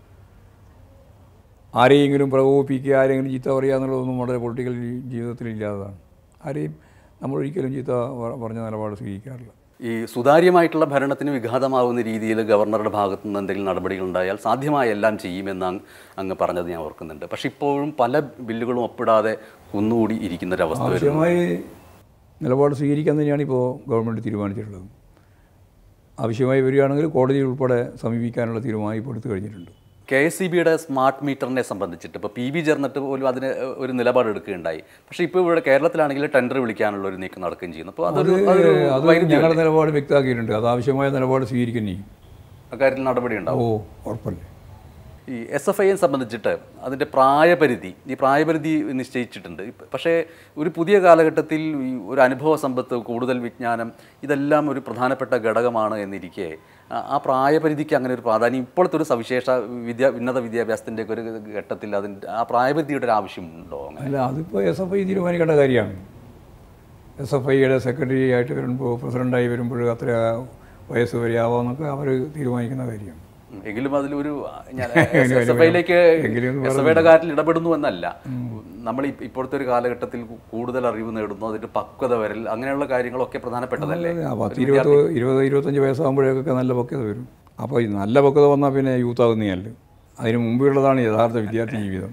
ആരെയെങ്കിലും പ്രകോപിപ്പിക്കുക ആരെങ്കിലും ചീത്ത പറയുക എന്നുള്ളതൊന്നും നമ്മുടെ പൊളിറ്റിക്കൽ ജീവിതത്തിൽ ഇല്ലാത്തതാണ് ആരെയും നമ്മൾ ഒരിക്കലും ചീത്ത പ- പറഞ്ഞ നിലപാട് സ്വീകരിക്കാറില്ല ഈ സുതാര്യമായിട്ടുള്ള ഭരണത്തിന് വിഘാതമാവുന്ന രീതിയിൽ ഗവർണറുടെ ഭാഗത്തു നിന്ന് എന്തെങ്കിലും നടപടികൾ ഉണ്ടായാൽ സാധ്യമായ എല്ലാം ചെയ്യുമെന്ന് അങ്ങ് അങ്ങ് പറഞ്ഞത് ഞാൻ ഓർക്കുന്നുണ്ട് പക്ഷേ ഇപ്പോഴും പല ബില്ലുകളും ഒപ്പിടാതെ കുന്നുകൂടി ഇരിക്കുന്ന ഒരു അവസ്ഥ വരുന്നു ആവശ്യമായി നിലപാട് സ്വീകരിക്കാൻ തന്നെയാണ് ഇപ്പോൾ ഗവൺമെൻറ് തീരുമാനിച്ചിട്ടുള്ളത് ആവശ്യമായി വരികയാണെങ്കിൽ കോടതി ഉൾപ്പെടെ സമീപിക്കാനുള്ള തീരുമാനം ഇപ്പോൾ എടുത്തു കഴിഞ്ഞിട്ടുണ്ട് കെ എസ് സി ബിയുടെ സ്മാർട്ട് മീറ്ററിനെ സംബന്ധിച്ചിട്ട് ഇപ്പോൾ പി ബി ചേർന്നിട്ട് പോലും അതിന് ഒരു നിലപാട് എടുക്കുകയുണ്ടായി പക്ഷേ ഇപ്പോൾ ഇവിടെ കേരളത്തിലാണെങ്കിൽ ടെൻഡർ വിളിക്കാനുള്ള ഒരു നീക്കം നടക്കുകയും ചെയ്യുന്നു അപ്പോൾ അതൊരു അതൊരു അത് വൈരുദ്ധ്യം ഞങ്ങളുടെ നിലപാട് വ്യക്തമാക്കിയിട്ടുണ്ട് അത് ആവശ്യമായ നിലപാട് സ്വീകരിക്കാൻ ചെയ്യും അക്കാര്യത്തിൽ നടപടി ഉണ്ടാവും ഓ ഉറപ്പല്ലേ ഈ എസ് എഫ് ഐയെ സംബന്ധിച്ചിട്ട് അതിൻ്റെ പ്രായപരിധി ഈ പ്രായപരിധി നിശ്ചയിച്ചിട്ടുണ്ട് ഇപ്പ- പക്ഷേ ഒരു പുതിയ കാലഘട്ടത്തിൽ ഈ ഒരു അനുഭവ സമ്പത്ത് കൂടുതൽ വിജ്ഞാനം ഇതെല്ലാം ഒരു പ്രധാനപ്പെട്ട ഘടകമാണ് എന്നിരിക്കെ ആ- ആ പ്രായപരിധിക്ക് അങ്ങനെ ഒരു പ്രാധാന്യം ഇപ്പോഴത്തെ ഒരു സവിശേഷ വിദ്യാ ഉന്നത വിദ്യാഭ്യാസത്തിൻ്റെ ഒക്കെ ഒരു ഘട്ടത്തിൽ അതിൻ്റെ ആ പ്രായപരിധിയുടെ ഒരു ആവശ്യമുണ്ടോ അങ്ങനെ അല്ല അതിപ്പോൾ എസ് എഫ് ഐ തീരുമാനിക്കേണ്ട കാര്യമാണ് എസ് എഫ് ഐയുടെ സെക്രട്ടറി ആയിട്ട് വരുമ്പോൾ പ്രസിഡൻ്റായി വരുമ്പോൾ അത്ര വയസ്സ് വരെയാവാമെന്നൊക്കെ അവർ തീരുമാനിക്കുന്ന കാര്യമാണ് ഉം. എങ്കിലും അതിലൊരു ഞാൻ എസ് എഫ് ഐയിലേക്ക് എങ്കിലും എസ് എഫ് ഐയുടെ കാര്യത്തിൽ ഇടപെടുന്നു എന്നല്ല നമ്മൾ ഇ- ഇപ്പോഴത്തെ ഒരു കാലഘട്ടത്തിൽ കൂടുതൽ അറിവ് നേടുന്നു അതിൻ്റെ പക്വത വരൽ അങ്ങനെയുള്ള കാര്യങ്ങളൊക്കെ പ്രധാനപ്പെട്ടതല്ലേ ആ പത്ത് ഇരുപത് ഇരുപത് ഇരുപത്തഞ്ച് വയസ്സാകുമ്പോഴേക്കൊക്കെ നല്ല പക്വത വരും അപ്പോൾ ഈ നല്ല പക്വത വന്നാൽ പിന്നെ യൂത്ത് ആകുന്നതല്ല അതിന് മുമ്പുള്ളതാണ് യഥാർത്ഥ വിദ്യാർത്ഥി ജീവിതം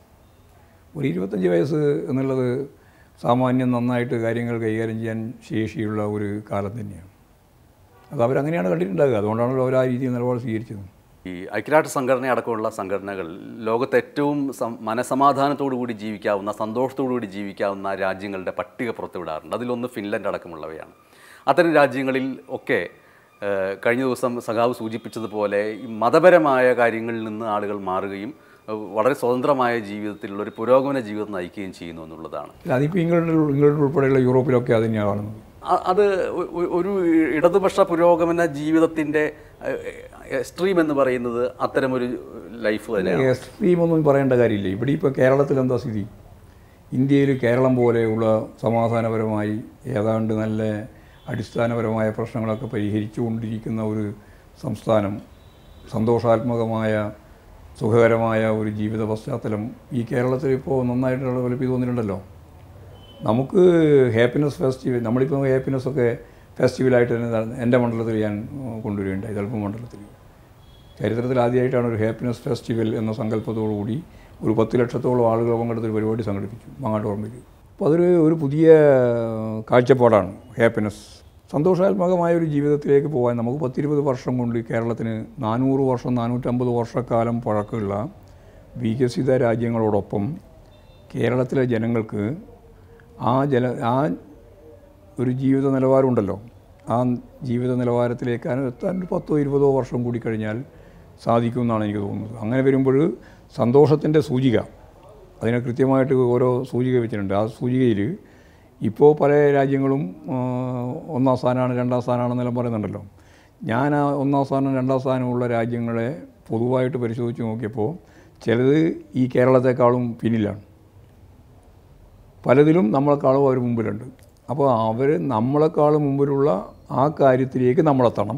ഒരു ഇരുപത്തഞ്ച് വയസ്സ് എന്നുള്ളത് സാമാന്യം നന്നായിട്ട് കാര്യങ്ങൾ കൈകാര്യം ചെയ്യാൻ ശേഷിയുള്ള ഒരു കാലം തന്നെയാണ് അത് അവരങ്ങനെയാണ് കണ്ടിട്ടുണ്ടാകുക അതുകൊണ്ടാണല്ലോ അവർ ആ രീതിയിൽ നിലപാട് സ്വീകരിച്ചത് ഈ ഐക്യരാഷ്ട്ര സംഘടന അടക്കമുള്ള സംഘടനകൾ ലോകത്ത് ഏറ്റവും സം- മനസമാധാനത്തോടു കൂടി ജീവിക്കാവുന്ന സന്തോഷത്തോടു കൂടി ജീവിക്കാവുന്ന രാജ്യങ്ങളുടെ പട്ടിക പുറത്തുവിടാറുണ്ട് അതിലൊന്ന് ഫിൻലൻഡ് അടക്കമുള്ളവയാണ് അത്തരം രാജ്യങ്ങളിൽ ഒക്കെ ഏഹ്, കഴിഞ്ഞ ദിവസം സഖാവ് സൂചിപ്പിച്ചതുപോലെ ഈ മതപരമായ കാര്യങ്ങളിൽ നിന്ന് ആളുകൾ മാറുകയും ഏഹ്, വളരെ സ്വതന്ത്രമായ ജീവിതത്തിലുള്ള ഒരു പുരോഗമന ജീവിതം നയിക്കുകയും ചെയ്യുന്നു എന്നുള്ളതാണ് അല്ല അതിപ്പോൾ ഇംഗ്ലണ്ടിൽ ഇംഗ്ലണ്ട് ഉൾപ്പെടെയുള്ള യൂറോപ്പിലൊക്കെ അത് തന്നെയാണ് കാണുന്നത് അ- അത് ഒ- ഒ- ഒരു ഇടതുപക്ഷ പുരോഗമന ജീവിതത്തിൻ്റെ എക്സ്ട്രീം എന്ന് പറയുന്നത് അത്തരമൊരു ലൈഫ് തന്നെയാണ് എക്സ്ട്രീം ഒന്നും പറയേണ്ട കാര്യമില്ല ഇവിടെ ഇപ്പോൾ കേരളത്തിൽ എന്താ സ്ഥിതി ഇന്ത്യയിൽ കേരളം പോലെയുള്ള സമാധാനപരമായി ഏതാണ്ട് നല്ല അടിസ്ഥാനപരമായ പ്രശ്നങ്ങളൊക്കെ പരിഹരിച്ചുകൊണ്ടിരിക്കുന്ന ഒരു സംസ്ഥാനം സന്തോഷാത്മകമായ സുഖകരമായ ഒരു ജീവിത പശ്ചാത്തലം ഈ കേരളത്തിൽ ഇപ്പോൾ നന്നായിട്ട് ഡെവലപ്പ് ചെയ്ത് വന്നിട്ടുണ്ടല്ലോ നമുക്ക് ഹാപ്പിനെസ് ഫെസ്റ്റിവൽ നമ്മളിപ്പോൾ ഹാപ്പിനെസ് ഒക്കെ ഫെസ്റ്റിവലായിട്ട് തന്നെ നട- എൻ്റെ മണ്ഡലത്തിൽ ഞാൻ ഉം, കൊണ്ടുവരികയുണ്ടായി തലപ്പ് മണ്ഡലത്തിൽ ചരിത്രത്തിൽ ആദ്യമായിട്ടാണ് ഒരു ഹാപ്പിനെസ് ഫെസ്റ്റിവൽ എന്ന സങ്കല്പത്തോടു കൂടി ഒരു പത്ത് ലക്ഷത്തോളം ആളുകൾ പങ്കെടുത്ത ഒരു പരിപാടി സംഘടിപ്പിച്ചു മാങ്ങാട്ട് ഓർമ്മയിൽ അപ്പോൾ അതൊരു ഒരു പുതിയ കാഴ്ചപ്പാടാണ് ഹാപ്പിനെസ് സന്തോഷാത്മകമായ ഒരു ജീവിതത്തിലേക്ക് പോകാൻ നമുക്ക് പത്തിരുപത് വർഷം കൊണ്ട് കേരളത്തിന് നാനൂറ് വർഷം നാനൂറ്റമ്പത് വർഷക്കാലം പഴക്കമുള്ള വികസിത രാജ്യങ്ങളോടൊപ്പം കേരളത്തിലെ ജനങ്ങൾക്ക് ആ ജന ആ ഒരു ജീവിത നിലവാരമുണ്ടല്ലോ ആ ജീവിത നിലവാരത്തിലേക്ക് അതിന് എത്താൻ ഒരു പത്തോ ഇരുപതോ വർഷം കൂടി കഴിഞ്ഞാൽ സാധിക്കുമെന്നാണ് എനിക്ക് തോന്നുന്നത് അങ്ങനെ വരുമ്പോൾ സന്തോഷത്തിൻ്റെ സൂചിക അതിനെ കൃത്യമായിട്ട് ഓരോ സൂചിക വെച്ചിട്ടുണ്ട് ആ സൂചികയിൽ ഇപ്പോൾ പല രാജ്യങ്ങളും ആ, ഒന്നാം സ്ഥാനമാണ് രണ്ടാം സ്ഥാനമാണെന്നെല്ലാം പറയുന്നുണ്ടല്ലോ ഞാൻ ആ ഒന്നാം സ്ഥാനം രണ്ടാം സ്ഥാനമുള്ള രാജ്യങ്ങളെ പൊതുവായിട്ട് പരിശോധിച്ച് നോക്കിയപ്പോൾ ചിലത് ഈ കേരളത്തെക്കാളും പിന്നിലാണ് പലതിലും നമ്മളെക്കാളും അവർ മുമ്പിലുണ്ട് അപ്പോൾ അവർ നമ്മളെക്കാളും മുമ്പിലുള്ള ആ കാര്യത്തിലേക്ക് നമ്മളെത്തണം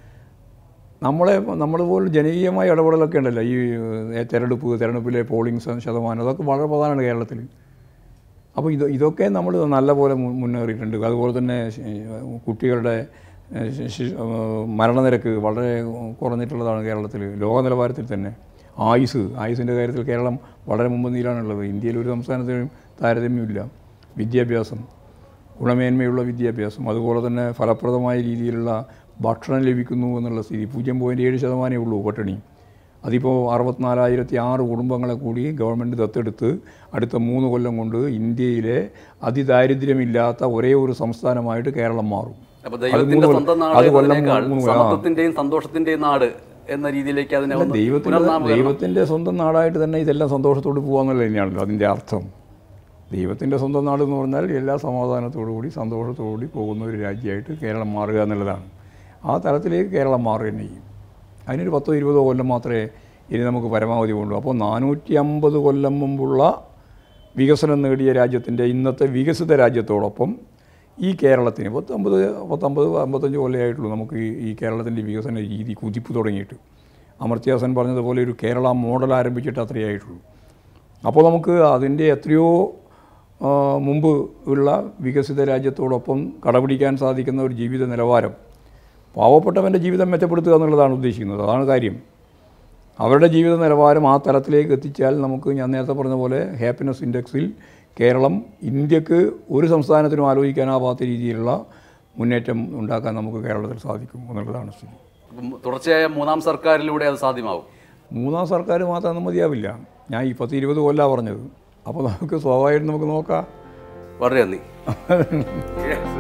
നമ്മളെ നമ്മളെപ്പോലെ ജനകീയമായ ഇടപെടലൊക്കെ ഉണ്ടല്ലോ ഈ ഏഹ്, തെരഞ്ഞെടുപ്പ് തെരഞ്ഞെടുപ്പിലെ പോളിംഗ് ശത- ശതമാനം അതൊക്കെ വളരെ പ്രധാനമാണ് കേരളത്തിൽ അപ്പോൾ ഇത് ഇതൊക്കെ നമ്മൾ നല്ലപോലെ മു- മുന്നേറിയിട്ടുണ്ട് അതുപോലെ തന്നെ ശ- കുട്ടികളുടെ ഏഹ്, ശി- ശി- ഏഹ്, മരണനിരക്ക് വളരെ കുറഞ്ഞിട്ടുള്ളതാണ് കേരളത്തിൽ ലോക നിലവാരത്തിൽ തന്നെ ആയുസ് ആയുസിൻ്റെ കാര്യത്തിൽ കേരളം വളരെ മുമ്പന്തിയിലാണുള്ളത് ഇന്ത്യയിൽ ഒരു സംസ്ഥാനത്തിനും താരതമ്യമില്ല വിദ്യാഭ്യാസം ഗുണമേന്മയുള്ള വിദ്യാഭ്യാസം അതുപോലെ തന്നെ ഫലപ്രദമായ രീതിയിലുള്ള ഭക്ഷണം ലഭിക്കുന്നു എന്നുള്ള സ്ഥിതി പൂജ്യം പോയിൻറ്റ് ഏഴ് ശതമാനമേ ഉള്ളൂ പട്ടിണി അതിപ്പോൾ അറുപത്തിനാലായിരത്തി ആറ് കുടുംബങ്ങളെ കൂടി ഗവൺമെൻറ് ദത്തെടുത്ത് അടുത്ത മൂന്ന് കൊല്ലം കൊണ്ട് ഇന്ത്യയിലെ അതിദാരിദ്ര്യമില്ലാത്ത ഒരേ ഒരു സംസ്ഥാനമായിട്ട് കേരളം മാറും അപ്പൊ അത് ദൈവത്തിന്റെ മൂന്ന് സ്വന്തം കൊല്ലം- നാട് അത് കൊല്ലം എന്നതിനേക്കാൾ മൂന്ന് കൊല്ലം. ആ. സമത്വത്തിന്റെയും സന്തോഷത്തിന്റെയും നാട് എന്ന രീതിയിലേക്ക് അതിനെ ഒന്ന് ദൈവത്തിൻ്റെ പുനർനാമകരണം ദൈവത്തിൻ്റെ സ്വന്തം നാടായിട്ട് തന്നെ ഇതെല്ലാം സന്തോഷത്തോട് പോകാന്നുള്ളത് തന്നെയാണല്ലോ അതിൻ്റെ അർത്ഥം ദൈവത്തിൻ്റെ സ്വന്തം നാട് എന്ന് പറഞ്ഞാൽ എല്ലാ സമാധാനത്തോടു കൂടി സന്തോഷത്തോടു കൂടി പോകുന്ന ഒരു രാജ്യമായിട്ട് കേരളം മാറുക എന്നുള്ളതാണ് ആ തലത്തിലേക്ക് കേരളം മാറുക തന്നെ ചെയ്യും അതിനൊരു പത്തോ ഇരുപതോ കൊല്ലം മാത്രമേ ഇനി നമുക്ക് പരമാവധി ഉള്ളൂ അപ്പോൾ നാനൂറ്റി അമ്പത് കൊല്ലം മുമ്പുള്ള വികസനം നേടിയ രാജ്യത്തിൻ്റെ ഇന്നത്തെ വികസിത രാജ്യത്തോടൊപ്പം ഈ കേരളത്തിന് പത്തൊമ്പത് പത്തൊമ്പത് അമ്പത്തഞ്ച് കൊല്ലമായിട്ടുള്ളൂ നമുക്ക് ഈ ഈ കേരളത്തിൻ്റെ വികസന രീതി കുതിപ്പ് തുടങ്ങിയിട്ട് അമർത്യാസൻ പറഞ്ഞതുപോലെ ഒരു കേരള മോഡൽ ആരംഭിച്ചിട്ട് അത്രയേ ആയിട്ടുള്ളൂ അപ്പോൾ നമുക്ക് അതിൻ്റെ എത്രയോ ആ, മുമ്പ് ഉള്ള വികസിത രാജ്യത്തോടൊപ്പം കടപിടിക്കാൻ സാധിക്കുന്ന ഒരു ജീവിത നിലവാരം പാവപ്പെട്ടവൻ്റെ ജീവിതം മെച്ചപ്പെടുത്തുക എന്നുള്ളതാണ് ഉദ്ദേശിക്കുന്നത് അതാണ് കാര്യം അവരുടെ ജീവിത നിലവാരം ആ തലത്തിലേക്ക് എത്തിച്ചാൽ നമുക്ക് ഞാൻ നേരത്തെ പറഞ്ഞ പോലെ ഹാപ്പിനെസ് ഇൻഡെക്സിൽ കേരളം ഇന്ത്യക്ക് ഒരു സംസ്ഥാനത്തിനും ആലോചിക്കാനാവാത്ത രീതിയിലുള്ള മുന്നേറ്റം ഉണ്ടാക്കാൻ നമുക്ക് കേരളത്തിൽ സാധിക്കും എന്നുള്ളതാണ് സ്ഥിതി അപ്പം തുടർച്ചയായ മൂന്നാം സർക്കാരിലൂടെ അത് സാധ്യമാവും മൂന്നാം സർക്കാർ മാത്രം മതിയാവില്ല ഞാൻ ഈ പത്ത് ഇരുപത് കൊല്ലമാണ് പറഞ്ഞത് അപ്പോൾ നമുക്ക് സ്വാഭാവികമായിട്ട് നമുക്ക് നോക്കാം വളരെ നന്ദി Yes.